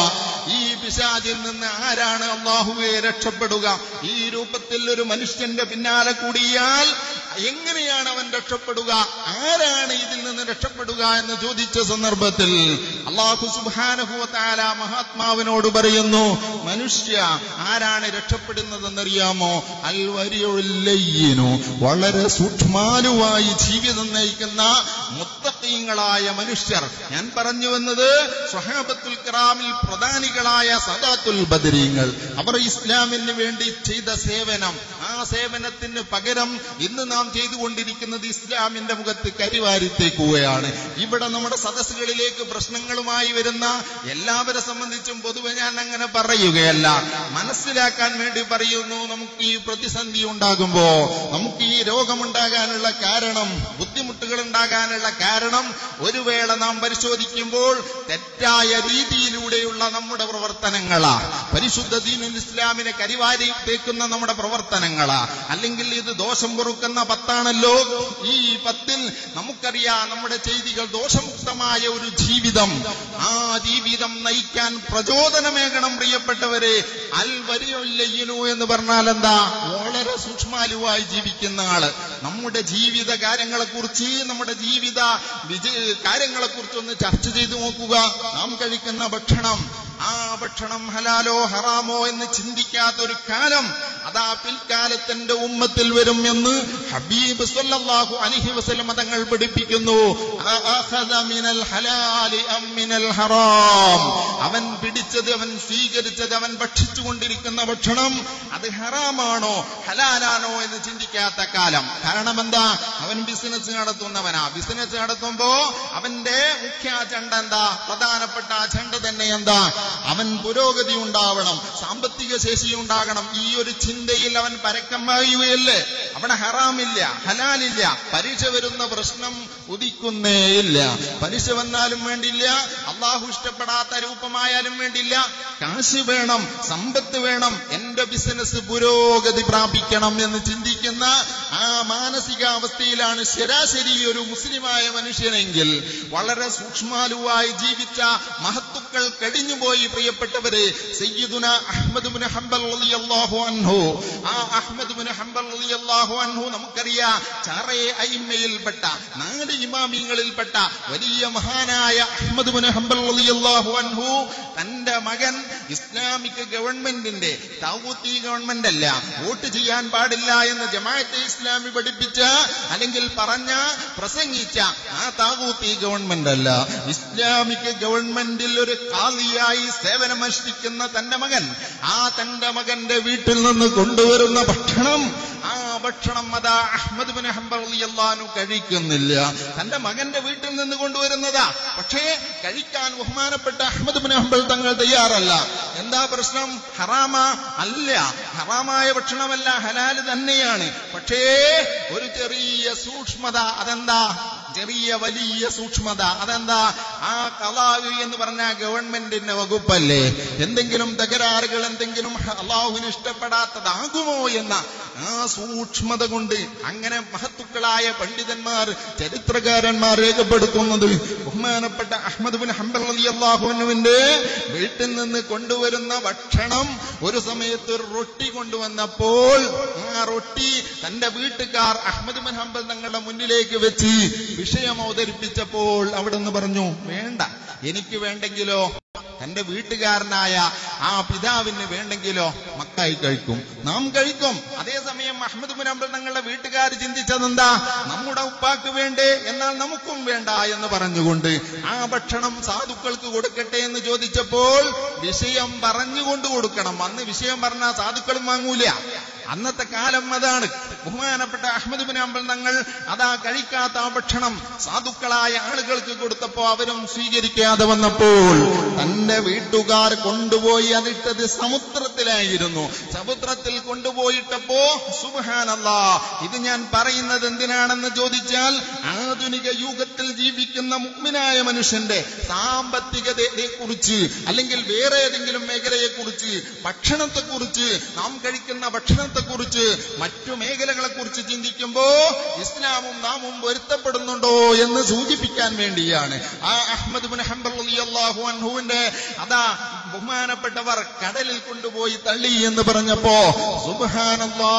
ഈ പിശാചിൽ നിന്ന് ആരാണ് അള്ളാഹുവെ രക്ഷപ്പെടുക ഈ രൂപത്തിൽ ഒരു മനുഷ്യന്റെ പിന്നാലെ കൂടിയാൽ എങ്ങനെയാണ് അവൻ രക്ഷപ്പെടുക ആരാണ് ഇതിൽ നിന്ന് രക്ഷപ്പെടുക എന്ന് ചോദിച്ച സന്ദർഭത്തിൽ അള്ളാഹു സുബാനുഭവത്താല മഹാത്മാവിനോട് പറയുന്നു മനുഷ്യ ആരാണ് രക്ഷപ്പെടുന്നതെന്നറിയാമോ അൽവരിയൊല്ലയ്യനു വളരെ സൂക്ഷ്മാലുവായി ജീവിതം നയിക്കുന്ന മുത്തക്കീങ്ങളായ മനുഷ്യർ ഞാൻ പറഞ്ഞു വന്നത് സ്വഹാബത്തുൽ കിറാമിൽ പ്രധാനികളായ സദാത്തുൽ ബദരീങ്ങൾ അവർ ഇസ്ലാമിന് വേണ്ടി ചെയ്ത സേവനം ആ സേവനത്തിന് പകരം ഇന്ന് നാം ചെയ്തുകൊണ്ടിരിക്കുന്നത് ഇസ്ലാമിന്റെ മുഖത്ത് കരിവാരിത്തേക്കുകയാണ് ഇവിടെ നമ്മുടെ സദസ്സുകളിലേക്ക് പ്രശ്നങ്ങളുമായി വരുന്ന എല്ലാവരെ സംബന്ധിച്ചും പൊതുവെ ഞാൻ അങ്ങനെ പറയുകയല്ല മനസ്സിലാക്കാൻ വേണ്ടി പറയുന്നു നമുക്ക് ഈ പ്രതിസന്ധി ഉണ്ടാകുമ്പോ നമുക്ക് ഈ രോഗമുണ്ടാകാനുള്ള കാരണം ബുദ്ധിമുട്ടുകൾ ഉണ്ടാകാനുള്ള കാരണം ഒരു വേള നാം പരിശോധിക്കുമ്പോൾ തെറ്റായ രീതിയിലൂടെയുള്ള നമ്മുടെ പ്രവർത്തനങ്ങളാ പരിശുദ്ധ ദീനുൽ ഇസ്ലാമിനെ കരിവാരി തേക്കുന്ന നമ്മുടെ പ്രവർത്തനങ്ങളാ അല്ലെങ്കിൽ ഇത് ദോഷം പൊറുക്കുന്ന പത്താണല്ലോ ഈ പത്തിൽ നമുക്കറിയാം നമ്മുടെ ചെയ്തികൾ ദോഷമുക്തമായ ഒരു ജീവിതം ആ ജീവിതം നയിക്കാൻ പ്രചോദനമേകണം പ്രിയപ്പെട്ടവരെ അൽ വരിയൊല്ലയ്യനു എന്ന് പറഞ്ഞാൽ എന്താ വളരെ സൂക്ഷ്മാലുവായി ജീവിക്കുന്ന ആള് നമ്മുടെ ജീവിത കാര്യങ്ങളെക്കുറിച്ച് നമ്മുടെ ജീവിത വിജയ കാര്യങ്ങളെക്കുറിച്ച് ഒന്ന് ചർച്ച ചെയ്തു നോക്കുക നാം കഴിക്കുന്ന ഭക്ഷണം ആ ഭക്ഷണം ഹലാലോ ഹറാമോ എന്ന് ചിന്തിക്കാത്തൊരു കാലം അതാ പിൽക്കാലത്തിന്റെ ഉമ്മത്തിൽ വരും എന്ന് ഹബീബ് സല്ലല്ലാഹു അലൈഹി വസല്ലം തങ്ങൾ പഠിപ്പിക്കുന്നു അഅഖദ മിനൽ ഹലാലി അം മിനൽ ഹറാം അവൻ പിടിച്ചത് അവൻ സ്വീകരിച്ചത് അവൻ ഭക്ഷിച്ചുകൊണ്ടിരിക്കുന്ന ഭക്ഷണം അത് ഹറാമാണോ ഹലാലാണോ എന്ന് ചിന്തിക്കാത്ത കാലം കാരണം എന്താ അവൻ ബിസിനസ് നടത്തുന്നവനാ ബിസിനസ് നടത്തുമ്പോ അവന്റെ മുഖ്യ അജണ്ട എന്താ പ്രധാനപ്പെട്ട അജണ്ട തന്നെ എന്താ അവൻ പുരോഗതി ഉണ്ടാവണം സാമ്പത്തിക ശേഷി ഉണ്ടാകണം ഈ ഒരു ചിന്തയിൽ അവൻ പരക്കം പായുകയല്ലേ അവിടെ ഹറാമില്ല ഹലാലില്ല പരീക്ഷ വരുന്ന പ്രശ്നം ഉദിക്കുന്നേയില്ല പരീക്ഷ വന്നാലും വേണ്ടില്ല അള്ളാഹു ഇഷ്ടപ്പെടാത്ത രൂപമായാലും വേണ്ടില്ല കാശ് വേണം സമ്പത്ത് വേണം എന്റെ ബിസിനസ് പുരോഗതി പ്രാപിക്കണം എന്ന് ചിന്തിക്കുന്ന ആ മാനസികാവസ്ഥയിലാണ് ശരാശരി ഒരു മുസ്ലിമായ മനുഷ്യനെങ്കിൽ വളരെ സൂക്ഷ്മാലുവായി ജീവിച്ച മഹത്തുക്കൾ കടിഞ്ഞുപോയി പ്രിയപ്പെട്ടവരെ സയ്യിദുന അഹ്മദ് ബിൻ ഹംബൽ റളിയല്ലാഹു അൻഹു ആ അഹ്മദ് ബിൻ ഹംബൽ റളിയല്ലാഹു അൻഹു നമുക്കറിയാം ചാറയെ അയിമ്മയിൽപ്പെട്ട നാല് ഇമാമിങ്ങളിൽപ്പെട്ട വലിയ മഹാനായ അഹ്മദ് ബിൻ ഹംബൽ റളിയല്ലാഹു അൻഹു തന്റെ മകൻ ഇസ്ലാമിക് ഗവൺമെന്റിന്റെ താവൂത്തി ഗവൺമെന്റ് അല്ല വോട്ട് ചെയ്യാൻ പാടില്ല എന്ന് ജമാഅത്തെ ഇസ്ലാമി പഠിപ്പിച്ച അല്ലെങ്കിൽ പറഞ്ഞ പ്രസംഗിച്ച ആ താവൂത്തി ഗവൺമെന്റ് അല്ല ഇസ്ലാമിക് ഗവൺമെന്റിൽ ഒരു കാളിയായി സേവനമനുഷ്ഠിക്കുന്ന തന്റെ മകൻ ആ തന്റെ മകന്റെ വീട്ടിൽ നിന്ന് കൊണ്ടുവരുന്ന ഭക്ഷണം ആ ഭക്ഷണം അതാ അഹമ്മദ് ബിൻ ഹംബർ റളിയല്ലാഹു കഴിക്കുന്നില്ല തന്റെ മകന്റെ വീട്ടിൽ നിന്ന് കൊണ്ടുവരുന്നതാ പക്ഷേ കഴിക്കാൻ ബഹുമാനപ്പെട്ട അഹമ്മദ് ബിൻ ഹംബൽ തങ്ങൾ തയ്യാറല്ല എന്താ പ്രശ്നം ഹറാമ അല്ല ഹറാമായ ഭക്ഷണമല്ല ഹലാല് തന്നെയാണ് പക്ഷേ ഒരു ചെറിയ സൂക്ഷ്മത അതെന്താ ചെറിയ വലിയ സൂക്ഷ്മത അതെന്താ ആ കലാവി എന്ന് പറഞ്ഞ ഗവൺമെന്റിന്റെ വകുപ്പല്ലേ എന്തെങ്കിലും തകരാറുകൾ എന്തെങ്കിലും അള്ളാഹുവിന് ഇഷ്ടപ്പെടാത്തതാകുമോ എന്ന ആ സൂക്ഷ്മത കൊണ്ട് അങ്ങനെ മഹത്തുക്കളായ പണ്ഡിതന്മാർ ചരിത്രകാരന്മാർ രേഖപ്പെടുത്തുന്നത് ബഹുമാനപ്പെട്ട അഹമ്മദ് ബിൻ ഹംബൽ അലി അള്ളാഹുവിന്റെ വീട്ടിൽ നിന്ന് കൊണ്ടുവരുന്ന ഭക്ഷണം ഒരു സമയത്ത് ഒരു റൊട്ടി കൊണ്ടുവന്നപ്പോൾ ആ റൊട്ടി തന്റെ വീട്ടുകാർ അഹമ്മദ് ബിൻ ഹംബൽ തങ്ങളുടെ മുന്നിലേക്ക് വെച്ച് വിഷയം അവതരിപ്പിച്ചപ്പോൾ അവിടെ നിന്ന് പറഞ്ഞു വേണ്ട എനിക്ക് വേണ്ടെങ്കിലോ തന്റെ വീട്ടുകാരനായ ആ പിതാവിന് വേണ്ടെങ്കിലോ മക്കായി കഴിക്കും നാം കഴിക്കും അതേസമയം അഹമ്മദ് ബിൻ അംബൽ തങ്ങളുടെ വീട്ടുകാർ ചിന്തിച്ചതെന്താ നമ്മുടെ ഉപ്പാക്ക് വേണ്ടേ എന്നാൽ നമുക്കും വേണ്ട എന്ന് പറഞ്ഞുകൊണ്ട് ആ ഭക്ഷണം സാധുക്കൾക്ക് കൊടുക്കട്ടെ എന്ന് ചോദിച്ചപ്പോൾ വിഷയം പറഞ്ഞുകൊണ്ട് കൊടുക്കണം അന്ന് വിഷയം പറഞ്ഞാൽ സാധുക്കളും വാങ്ങൂല അന്നത്തെ കാലം അതാണ് ബഹുമാനപ്പെട്ട അഹമ്മദ് ബിൻ അംബൽ തങ്ങൾ അതാ കഴിക്കാത്ത ആ ഭക്ഷണം സാധുക്കളായ ആളുകൾക്ക് കൊടുത്തപ്പോ അവരും സ്വീകരിക്കാതെ വന്നപ്പോൾ തന്റെ വീട്ടുകാർ കൊണ്ടുപോയി അതിട്ടത് സമുദ്രത്തിലായിരുന്നു സമുദ്രത്തിൽ കൊണ്ടുപോയിട്ടപ്പോ സുബാനല്ലാ ഇത് ഞാൻ പറയുന്നത് എന്തിനാണെന്ന് ചോദിച്ചാൽ ആധുനിക യുഗത്തിൽ ജീവിക്കുന്ന മുഗ്മിനായ മനുഷ്യന്റെ സാമ്പത്തികതയെ കുറിച്ച് അല്ലെങ്കിൽ വേറെ ഏതെങ്കിലും മേഖലയെ കുറിച്ച് ഭക്ഷണത്തെക്കുറിച്ച് നാം കഴിക്കുന്ന ഭക്ഷണത്തെക്കുറിച്ച് മറ്റു മേഖലകളെ കുറിച്ച് ചിന്തിക്കുമ്പോ ഇസ്ലാമും നാമും പൊരുത്തപ്പെടുന്നുണ്ടോ എന്ന് സൂചിപ്പിക്കാൻ വേണ്ടിയാണ് ആ അഹമ്മദ് ബിൻ ഹംബൽ റളിയല്ലാഹു അൻഹുവിന്റെ അതാ ബഹുമാനപ്പെട്ടവർ കടലിൽ കൊണ്ടുപോയി തള്ളി എന്ന് പറഞ്ഞപ്പോ സുബ്ഹാനല്ലാ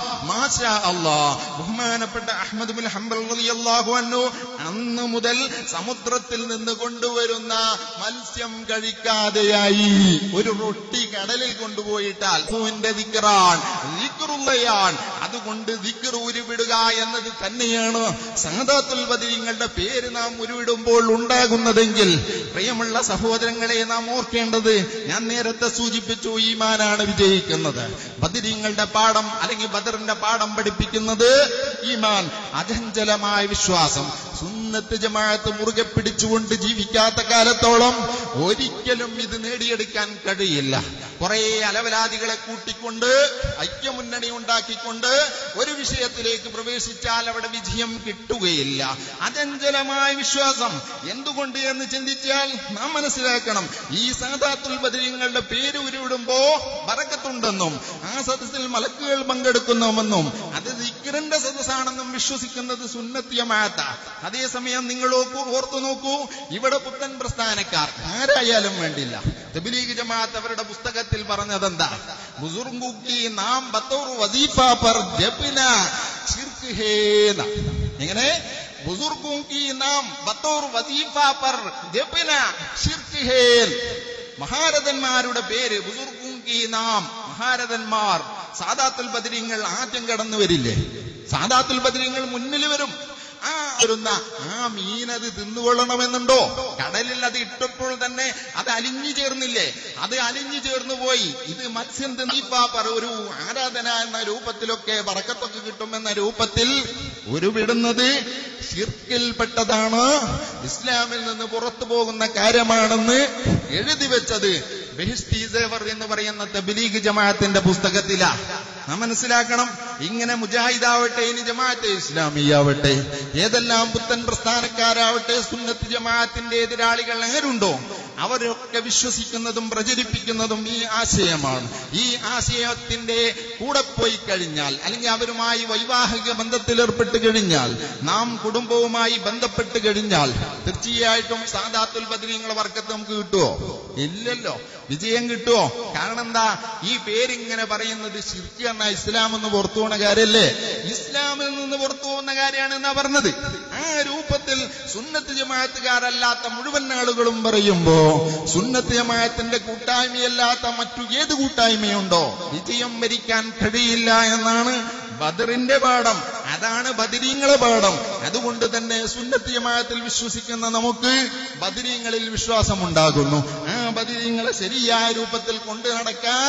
മാഷാ അല്ലാ ബഹുമാനപ്പെട്ട അഹമ്മദ് ബിൻ ഹംബൽ റളിയല്ലാഹു അൻഹു അന്ന് മുതൽ സമുദ്രത്തിൽ നിന്ന് കൊണ്ടുവരുന്ന മത്സ്യം കഴിക്കാതെയായി ഒരു റൊട്ടി കടലിൽ കൊണ്ടുപോയിട്ടാൽ ഹുവിന്റെ ദിക്റാൻ ദിക്റുള്ളയാൻ അതുകൊണ്ട് ദിക്ർ ഉരുവിടുക എന്നത് തന്നെയാണ് സഹദാത്തുൽ ബദരീങ്ങളുടെ പേര് നാം ഉരുവിടുമ്പോൾ ഉണ്ടാകുന്നതെങ്കിൽ പ്രിയമുള്ള സഹോദരങ്ങളെ നാം ഓർക്കേണ്ടത് ഞാൻ നേരത്തെ സൂചിപ്പിച്ചു ഈമാനാണ് വിജയിക്കുന്നത് ബദരീങ്ങളുടെ പാഠം അല്ലെങ്കിൽ ബദറിന്റെ പാഠം പഠിപ്പിക്കുന്നത് ഈമാൻ അചഞ്ചലമായ വിശ്വാസം സുന്നത്ത് ജമാഅത്ത് മുറുകെ പിടിച്ചുകൊണ്ട് ജീവിക്കാത്ത കാലത്തോളം ഒരിക്കലും ഇത് നേടിയെടുക്കാൻ കഴിയില്ല കുറെ അലവലാദികളെ കൂട്ടിക്കൊണ്ട് ഐക്യമുന്നണി ഉണ്ടാക്കിക്കൊണ്ട് ഒരു വിഷയത്തിലേക്ക് പ്രവേശിച്ചാൽ അവിടെ വിജയം കിട്ടുകയില്ല അചഞ്ചലമായ വിശ്വാസം എന്തുകൊണ്ട് എന്ന് ചിന്തിച്ചാൽ നാം മനസ്സിലാക്കണം ഈ സാദാത്തുൽ ബദരീങ്ങളുടെ പേര് ഉരുവിടുമ്പോ ബറക്കത്തുണ്ടെന്നും ആ സദസ്സിൽ മലക്കുകൾ പങ്കെടുക്കുന്നുവെന്നും അത് ദിക്റിന്റെ സദസ്സാണെന്നും വിശ്വസിക്കുന്നത് സുന്നത്തിയമാത്ത അതേസമയം നിങ്ങൾ നോക്കൂ ഓർത്തു നോക്കൂ ഇവിടെ പുത്തൻ പ്രസ്ഥാനക്കാർ ആരായാലും വേണ്ടില്ല തബിലീഗ് ജമാഅത്ത് അവരുടെ പുസ്തകത്തിൽ പറഞ്ഞതെന്താ ബുസുർഗുക്കി നാം ബത്തൂർ വസീഫ പർ ജപിന ശിർക്ക് ഹേന എങ്ങനെ ബുസുർഗും കി നാം ബത്തൂർ വസീഫ പർ ജപിന ശിർക്ക് ഹേൻ മഹാരഥന്മാരുടെ പേര് ബുസുർഗും കി നാം മഹാരഥന്മാർ സാദാത്തുൽ ബദരീങ്ങൾ ആദ്യം കടന്നു വരില്ലേ സാദാത്തുൽ ബദരീങ്ങൾ മുന്നിൽ വരും ആ വരുന്ന ആ മീൻ അത് തിന്നുകൊള്ളണമെന്നുണ്ടോ കടലിൽ അത് ഇട്ടപ്പോൾ തന്നെ അത് അലിഞ്ഞു ചേർന്നില്ലേ അത് അലിഞ്ഞു ചേർന്നു പോയി ഇത് മത്സ്യം തിന്നിപ്പാപ്പർ ഒരു ആരാധന എന്ന രൂപത്തിലൊക്കെ പറക്കത്തൊക്കെ കിട്ടുമെന്ന രൂപത്തിൽ ഉരുവിടുന്നത് ഷിർക്കിൽപ്പെട്ടതാണ് ഇസ്ലാമിൽ നിന്ന് പുറത്തു പോകുന്ന കാര്യമാണെന്ന് എഴുതി വെച്ചത് ബെഹിസ്റ്റീസേവർ എന്ന് പറയുന്ന തബിലീഗ് ജമാഅത്തിന്റെ പുസ്തകത്തിലാ നാം മനസ്സിലാക്കണം ഇങ്ങനെ മുജാഹിദാവട്ടെ ഇനി ജമാഅത്തെ ഇസ്ലാമിയാവട്ടെ ഏതെല്ലാം പുത്തൻ പ്രസ്ഥാനക്കാരാവട്ടെ സുന്നത്ത് ജമാഅത്തിന്റെ എതിരാളികൾ ആരുണ്ടോ അവരൊക്കെ വിശ്വസിക്കുന്നതും പ്രചരിപ്പിക്കുന്നതും ഈ ആശയമാണ് ഈ ആശയത്തിന്റെ കൂടെ പോയി കഴിഞ്ഞാൽ അല്ലെങ്കിൽ അവരുമായി വൈവാഹിക ബന്ധത്തിൽ ഏർപ്പെട്ട് കഴിഞ്ഞാൽ നാം കുടുംബവുമായി ബന്ധപ്പെട്ട് കഴിഞ്ഞാൽ തീർച്ചയായിട്ടും സാദാത്തുൽ ബദരീങ്ങളെ വർക്കത്ത് നമുക്ക് കിട്ടുമോ ഇല്ലല്ലോ വിജയം കിട്ടുമോ കാരണം എന്താ ഈ പേരിങ്ങനെ പറയുന്നത് ശിർക്ക് എന്ന ഇസ്ലാം എന്ന് പുറത്തു പോകുന്ന കാര്യല്ലേ ഇസ്ലാമിൽ നിന്ന് പുറത്തു പോകുന്ന കാര്യമാണ് എന്നാ പറഞ്ഞത് ആ രൂപത്തിൽ സുന്നത്ത് ജമാഅത്തുകാരല്ലാത്ത മുഴുവൻ ആളുകളും പറയുമ്പോ സുന്നത്ത് ജമാഅത്തിന്റെ കൂട്ടായ്മയല്ലാത്ത മറ്റു ഏത് കൂട്ടായ്മയുണ്ടോ വിജയം വരിക്കാൻ കഴിയില്ല എന്നാണ് ബദറിന്റെ പാഠം അതാണ് ബദരീങ്ങളെ പാഠം അതുകൊണ്ട് തന്നെ സുന്നത്ത് ജമാഅത്തിൽ വിശ്വസിക്കുന്ന നമുക്ക് ബദരീങ്ങളിൽ വിശ്വാസമുണ്ടാകുന്നു ആ ബദരീങ്ങളെ ശരിയായ രൂപത്തിൽ കൊണ്ടു നടക്കാൻ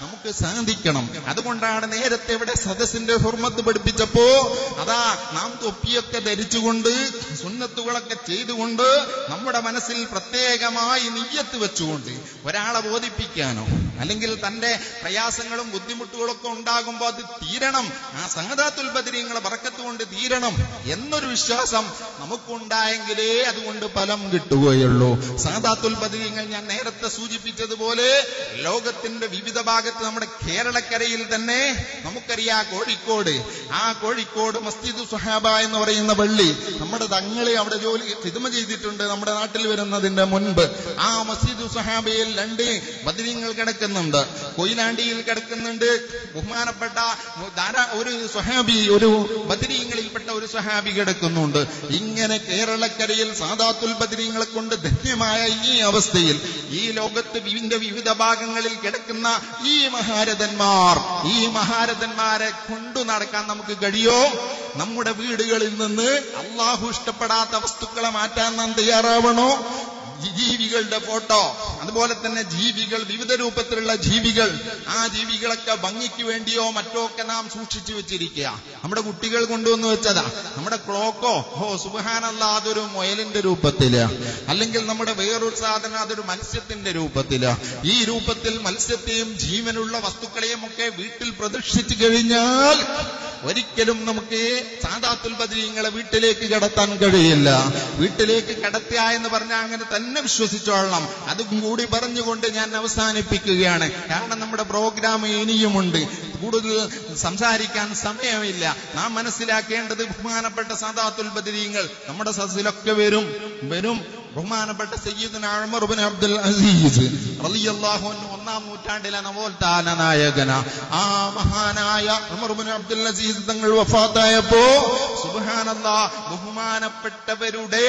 നമുക്ക് സാധിക്കണം അതുകൊണ്ടാണ് നേരത്തെ ഇവിടെ സദസ്സിന്റെ ഹുർമത്ത് പഠിപ്പിച്ചപ്പോ അതാ നാം തൊപ്പിയൊക്കെ ധരിച്ചുകൊണ്ട് സുന്നത്തുകളൊക്കെ ചെയ്തുകൊണ്ട് നമ്മുടെ മനസ്സിൽ പ്രത്യേകമായി നിയ്യത്ത് വെച്ചുകൊണ്ട് ഒരാളെ ബോധിപ്പിക്കാനോ അല്ലെങ്കിൽ തന്റെ പ്രയാസങ്ങളും ബുദ്ധിമുട്ടുകളൊക്കെ ഉണ്ടാകുമ്പോൾ അത് തീരണം ആ സഹദാത്തുൽ ബദരീങ്ങളെ ബറക്കത്ത് കൊണ്ട് തീരണം എന്നൊരു വിശ്വാസം നമുക്കുണ്ടായെങ്കിലേ അതുകൊണ്ട് ഫലം കിട്ടുകയുള്ളൂ സഹദാത്തുൽ ബദരീങ്ങൾ ഞാൻ നേരത്തെ സൂചിപ്പിച്ചതുപോലെ ലോകത്തിന്റെ വിവിധ ഭാഗത്ത് നമ്മുടെ കേരളക്കരയിൽ തന്നെ നമുക്കറിയാം കോഴിക്കോട് ആ കോഴിക്കോട് മസ്ജിദ് സുഹാബ എന്ന് പറയുന്ന പള്ളി നമ്മുടെ തങ്ങളെ അവിടെ ജോലി ഹിദ്മ ചെയ്തിട്ടുണ്ട് നമ്മുടെ നാട്ടിൽ വരുന്നതിന്റെ മുൻപ് ആ മസ്ജിദ് സുഹാബയിൽ രണ്ട് ബദരീങ്ങൾ കിടക്കുന്നുണ്ട് കൊയിലാണ്ടിയിൽ കിടക്കുന്നുണ്ട് ബഹുമാനപ്പെട്ട ധാരാ ഒരു സ്വഹാബി ഒരു ബദരീങ്ങളിൽപ്പെട്ട ഒരു സ്വഹാബി കിടക്കുന്നുണ്ട് ഇങ്ങനെ കേരളക്കരയിൽ സാദാത്തുൽ ബദരീങ്ങളെ കൊണ്ട് ധന്യമായ ഈ അവസ്ഥയിൽ ഈ ലോകത്ത് വിവിധ വിവിധ ഭാഗങ്ങളിൽ കിടക്കുന്ന ഈ മഹാരഥന്മാർ ഈ മഹാരഥന്മാരെ കൊണ്ടു നടക്കാൻ നമുക്ക് കഴിയോ നമ്മുടെ വീടുകളിൽ നിന്ന് അള്ളാഹു ഇഷ്ടപ്പെടാത്ത വസ്തുക്കളെ മാറ്റാൻ നാം തയ്യാറാവണോ ജീവികളുടെ ഫോട്ടോ അതുപോലെ തന്നെ ജീവികൾ വിവിധ രൂപത്തിലുള്ള ജീവികൾ ആ ജീവികളൊക്കെ ഭംഗിക്ക് വേണ്ടിയോ മറ്റോ ഒക്കെ നാം സൂക്ഷിച്ചു വെച്ചിരിക്കുക നമ്മുടെ കുട്ടികൾ കൊണ്ടുവന്ന് വെച്ചതാ നമ്മുടെ ക്ലോക്കോ ഓ സുബഹാനല്ല അതൊരു മുയലിന്റെ രൂപത്തില് അല്ലെങ്കിൽ നമ്മുടെ വേറൊരു സാധനം അതൊരു മത്സ്യത്തിന്റെ രൂപത്തില് ഈ രൂപത്തിൽ മത്സ്യത്തെയും ജീവനുള്ള വസ്തുക്കളെയും ഒക്കെ വീട്ടിൽ പ്രദർശിച്ചു കഴിഞ്ഞാൽ ഒരിക്കലും നമുക്ക് സാദാത്തുൽ ബദരീങ്ങളെ വീട്ടിലേക്ക് കടത്താൻ കഴിയില്ല വീട്ടിലേക്ക് കടത്തുക എന്ന് പറഞ്ഞാൽ അങ്ങനെ തന്നെ വിശ്വസിച്ചോളണം അതും കൂടി പറഞ്ഞുകൊണ്ട് ഞാൻ അവസാനിപ്പിക്കുകയാണ് കാരണം നമ്മുടെ പ്രോഗ്രാം ഇനിയുമുണ്ട് കൂടുതൽ സംസാരിക്കാൻ സമയമില്ല നാം മനസ്സിലാക്കേണ്ടത് ബഹുമാനപ്പെട്ട സാദാത്തുൽ ബദരീങ്ങൾ നമ്മുടെ സദസ്സിലൊക്കെ വരും വരും ബഹുമാനപ്പെട്ട സയ്യിദുന ഉമർ ബിൻ അബ്ദുൽ അസീസ് റളിയല്ലാഹു അൻഹു ഒന്നാം നൂറ്റാണ്ടിലെ നവോത്ഥാന നായകന ആ മഹാനായ ഉമർ ബിൻ അബ്ദുൽ അസീസ് തങ്ങൾ വഫാത്തായപ്പോ സുബ്ഹാനല്ലാ ബഹുമാനപ്പെട്ടവരുടെ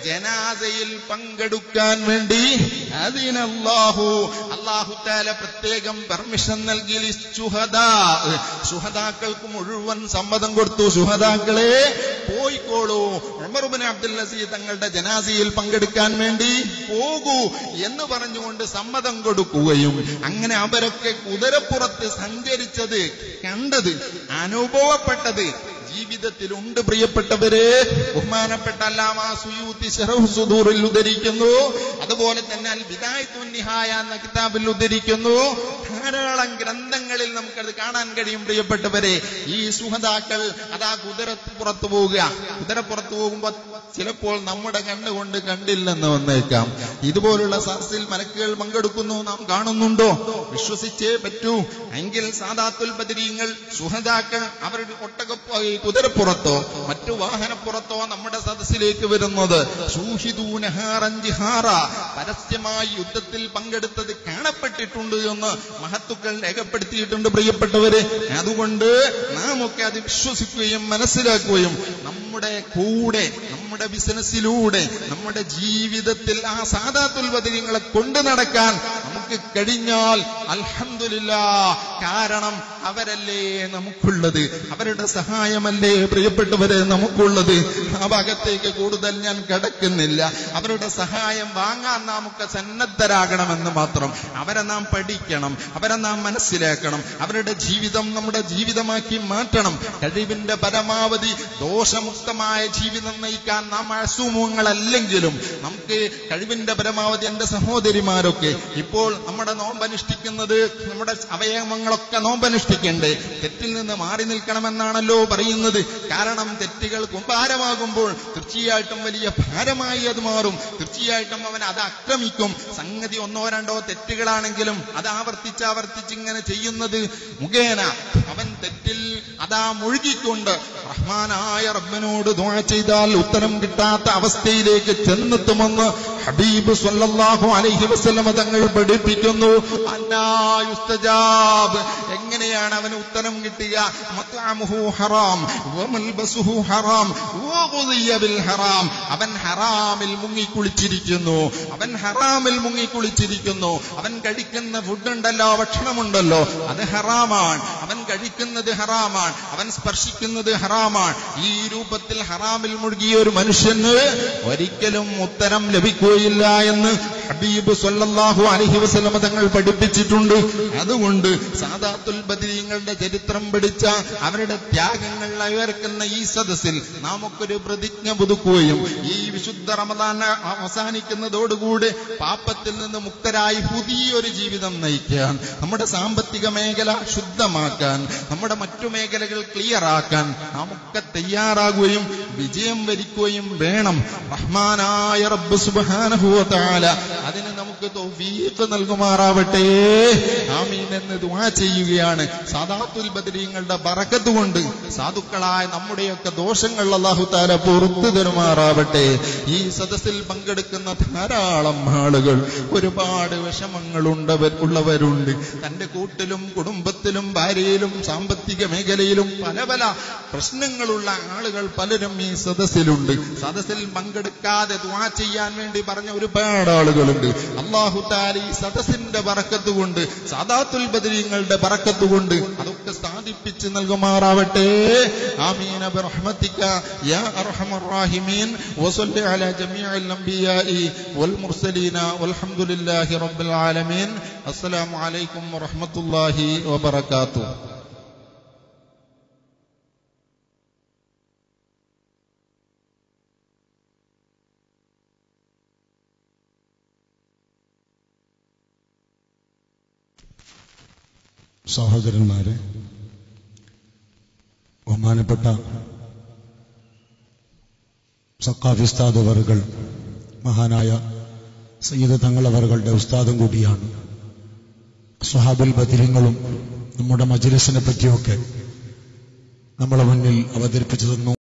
ജനാസയിൽ പങ്കെടുക്കാൻ വേണ്ടി അതിനല്ലാഹു അല്ലാഹു തആല പ്രത്യേകം പെർമിഷൻ നൽകി ലിസ്സുഹദാ സുഹദാക്കൾക്ക് മുഴുവൻ സമ്മതം കൊടുത്തു സുഹദാക്കളെ പോയിക്കോളൂ ഉമർ ബിൻ അബ്ദുൽ അസീസ് തങ്ങളുടെ ജനാസയിൽ പങ്കെടുക്കാൻ വേണ്ടി പോകൂ എന്ന് പറഞ്ഞുകൊണ്ട് സമ്മതം കൊടുക്കുകയും അങ്ങനെ അവരൊക്കെ കുതിരപ്പുറത്ത് സഞ്ചരിച്ചത് കണ്ടത് അനുഭവപ്പെട്ടത് ജീവിതത്തിലുണ്ട് പ്രിയപ്പെട്ടവരെ ബഹുമാനപ്പെട്ട അല്ലാമ സുയൂത്തി ശറഹു സുദൂറിൽ ഉദ്ധരിക്കുന്നു അതുപോലെ തന്നെ അൽ ബിദായത്തുൻ നിഹായ എന്ന കിതാബിൽ ഉദ്ധരിക്കുന്നു ധാരാളം ഗ്രന്ഥങ്ങളിൽ നമുക്കത് കാണാൻ കഴിയും പ്രിയപ്പെട്ടവരെ ഈ സുഹതാക്കൾ അതാ കുതിരത്ത് പുറത്തു പോവുക കുതിരപ്പുറത്ത് പോകുമ്പോൾ ചിലപ്പോൾ നമ്മുടെ കണ്ണുകൊണ്ട് കണ്ടില്ലെന്ന് വന്നേക്കാം ഇതുപോലുള്ള സദസ്സിൽ മലക്കുകൾ പങ്കെടുക്കുന്നു നാം കാണുന്നുണ്ടോ വിശ്വസിച്ചേ പറ്റൂ എങ്കിൽ സാദാത്തുൽ ബദരീങ്ങൾ സുഹതാക്കൾ അവരുടെ ഒട്ടക കുതിരപ്പുറത്തോ മറ്റു വാഹനപ്പുറത്തോ നമ്മുടെ സദസ്സിലേക്ക് വരുന്നത് സൂഹിദൂനഹാറഞ്ചിഹാറ പരസ്യമായി യുദ്ധത്തിൽ പങ്കെടുത്തത് കാണപ്പെട്ടിട്ടുണ്ട് എന്ന് മഹത്തുക്കൾ രേഖപ്പെടുത്തിയിട്ടുണ്ട് പ്രിയപ്പെട്ടവരെ അതുകൊണ്ട് നാം ഒക്കെ അത് വിശ്വസിക്കുകയും മനസ്സിലാക്കുകയും നമ്മുടെ കൂടെ നമ്മുടെ ബിസിനസ്സിലൂടെ നമ്മുടെ ജീവിതത്തിൽ ആ സാധാത്തുൽ ബദരീങ്ങളെ കൊണ്ടു നടക്കാൻ നമുക്ക് കഴിഞ്ഞാൽ അൽഹംദുലില്ല കാരണം അവരല്ലേ നമുക്കുള്ളത് അവരുടെ സഹായമല്ലേ പ്രിയപ്പെട്ടവരെ നമുക്കുള്ളത് ആ ഭാഗത്തേക്ക് കൂടുതൽ ഞാൻ കിടക്കുന്നില്ല അവരുടെ സഹായം വാങ്ങാൻ നമുക്ക് സന്നദ്ധരാകണമെന്ന് മാത്രം അവരെ നാം പഠിക്കണം അവരെ നാം മനസ്സിലാക്കണം അവരുടെ ജീവിതം നമ്മുടെ ജീവിതമാക്കി മാറ്റണം കഴിവിന്റെ പരമാവധി ദോഷമുക്തമായ ജീവിതം നയിക്കാൻ നാം അസുമുഖങ്ങളല്ലെങ്കിലും നമുക്ക് കഴിവിന്റെ പരമാവധി എന്റെ സഹോദരിമാരൊക്കെ ഇപ്പോൾ നമ്മുടെ നോമ്പനുഷ്ഠിക്കുന്നത് നമ്മുടെ അവയവങ്ങളൊക്കെ നോമ്പനുഷ്ഠിക്കണ്ടേ തെറ്റിൽ നിന്ന് മാറി നിൽക്കണമെന്നാണല്ലോ പറയുന്നത് കാരണം തെറ്റുകൾ കുമ്പാരമാകുമ്പോൾ തീർച്ചയായിട്ടും വലിയ ഭാരമായി അത് മാറും തീർച്ചയായിട്ടും അവൻ അത് ആക്രമിക്കും സംഗതി ഒന്നോ രണ്ടോ തെറ്റുകളാണെങ്കിലും അത് ആവർത്തിച്ച് ആവർത്തിച്ച് ഇങ്ങനെ ചെയ്യുന്നത് മുഖേന അവൻ തെറ്റിൽ അതാ മുഴുകിക്കൊണ്ട് റഹ്മാനായ റബ്ബിനോട് ദുആ ചെയ്താൽ ഉത്തരം കിട്ടാത്ത അവസ്ഥയിലേക്ക് ചെന്നെത്തുമെന്ന് ഹബീബ് സല്ലല്ലാഹു അലൈഹി വസല്ലമ തങ്ങൾ പഠിപ്പിക്കുന്നു അന്നാ യുസ്തജാബ് എങ്ങനെയാണ് അവന് ഉത്തരം കിട്ടുക മത്അമുഹു ഹറാം വമൽബസുഹു ഹറാം വഗുദിയ ബിൽ ഹറാം അവൻ ഹറാമിൽ മുങ്ങിക്കുളിച്ചിരിക്കുന്നു അവൻ ഹറാമിൽ മുങ്ങിക്കുളിച്ചിരിക്കുന്നു അവൻ കഴിക്കുന്ന ഫുഡുണ്ടല്ലോ ഭക്ഷണമുണ്ടല്ലോ അത് ഹറാമാണ് അവൻ കഴിക്കുന്നത് ഹറാമാണ് അവൻ സ്പർശിക്കുന്നത് ഹറാമാണ് ഈ രൂപത്തിൽ ഹറാമിൽ മുഴുകിയ ഒരു മനുഷ്യന് ഒരിക്കലും ഉത്തരം ലഭിക്കുകയില്ല എന്ന് ഹബീബ് സല്ലല്ലാഹു അലൈഹി വസല്ലമ തങ്ങൾ പഠിപ്പിച്ചിട്ടുണ്ട് അതുകൊണ്ട് സാദാത്തുൽ ബദരീങ്ങളുടെ ചരിത്രം പിടിച്ച അവരുടെ ത്യാഗങ്ങൾ അയർക്കുന്ന ഈ സദസ്സിൽ നമുക്കൊരു പ്രതിജ്ഞ പുതുക്കുകയും ഈ വിശുദ്ധ റമദാൻ അവസാനിക്കുന്നതോടുകൂടി പാപ്പത്തിൽ നിന്ന് മുക്തരായി പുതിയൊരു ജീവിതം നയിക്കാൻ നമ്മുടെ സാമ്പത്തിക മേഖല ശുദ്ധമാക്കാൻ നമ്മുടെ മറ്റു മേഖലകൾ ക്ലിയർ ആക്കാൻ നമുക്ക് തയ്യാറാകുകയും വിജയം വരിക്കുകയും വേണം റഹ്മാനായ റബ്ബ് സുബ്ഹാനഹു വ തആല അതിന് നമുക്ക് തൗഫീഖ് നൽകുമാറാവട്ടെ ആമീൻ എന്ന് ദുആ ചെയ്യുകയാണ് സാദാത്തുൽ ബദരീങ്ങളുടെ ബറക്കത്ത് കൊണ്ട് സാധുക്കളായ നമ്മുടെയൊക്കെ ദോഷങ്ങൾ അല്ലാഹു തആല പുറത്തു തരുമാറാവട്ടെ ഈ സദസ്സിൽ പങ്കെടുക്കുന്ന ധാരാളം ആളുകൾ ഒരുപാട് വിഷമങ്ങളുണ്ടവർ ഉള്ളവരുണ്ട് തന്റെ കൂട്ടിലും കുടുംബത്തിലും ഭാര്യയിലും സാമ്പത്തിക മേഖലയിലും പല പല പ്രശ്നങ്ങളുള്ള ആളുകൾ പലരും ഈ സദസ്സിലുണ്ട് സദസ്സിൽ പങ്കെടുക്കാതെ ദുആ ചെയ്യാൻ വേണ്ടി പറഞ്ഞ ഒരുപാട് ആളുകളുണ്ട് അള്ളാഹു താല ഈ സദസ്സിന്റെ ബറക്കത്ത് കൊണ്ട് സാദാത്തുൽ ബദരീങ്ങളുടെ ബറക്കത്ത് കൊണ്ട് അതൊക്കെ സാധിപ്പിച്ച് നൽകുമാറാവട്ടെ ആമീന ബിറഹ്മതിക യാ അർഹമർ റാഹിമീൻ വസല്ലി അലാ ജമീഇൽ അംബിയാഇ വൽ മുർസലീന വൽഹംദുലില്ലാഹി റബ്ബിൽ ആലമീൻ അസ്സലാമു അലൈക്കും വറഹ്മത്തുള്ളാഹി വബറകാതുഹു സഹോദരന്മാരെ ബഹുമാനപ്പെട്ട സക്കാഫി ഉസ്താദ് അവറുകൾ മഹാനായ സയ്യിദ് തങ്ങളവറുകളുടെ ഉസ്താദും കൂടിയാണ് സ്വഹാബുൽ ബദിരിങ്ങളും നമ്മുടെ മജ്ലിസിനെ പറ്റിയൊക്കെ നമ്മളെ മുന്നിൽ അവതരിപ്പിച്ചു തന്നു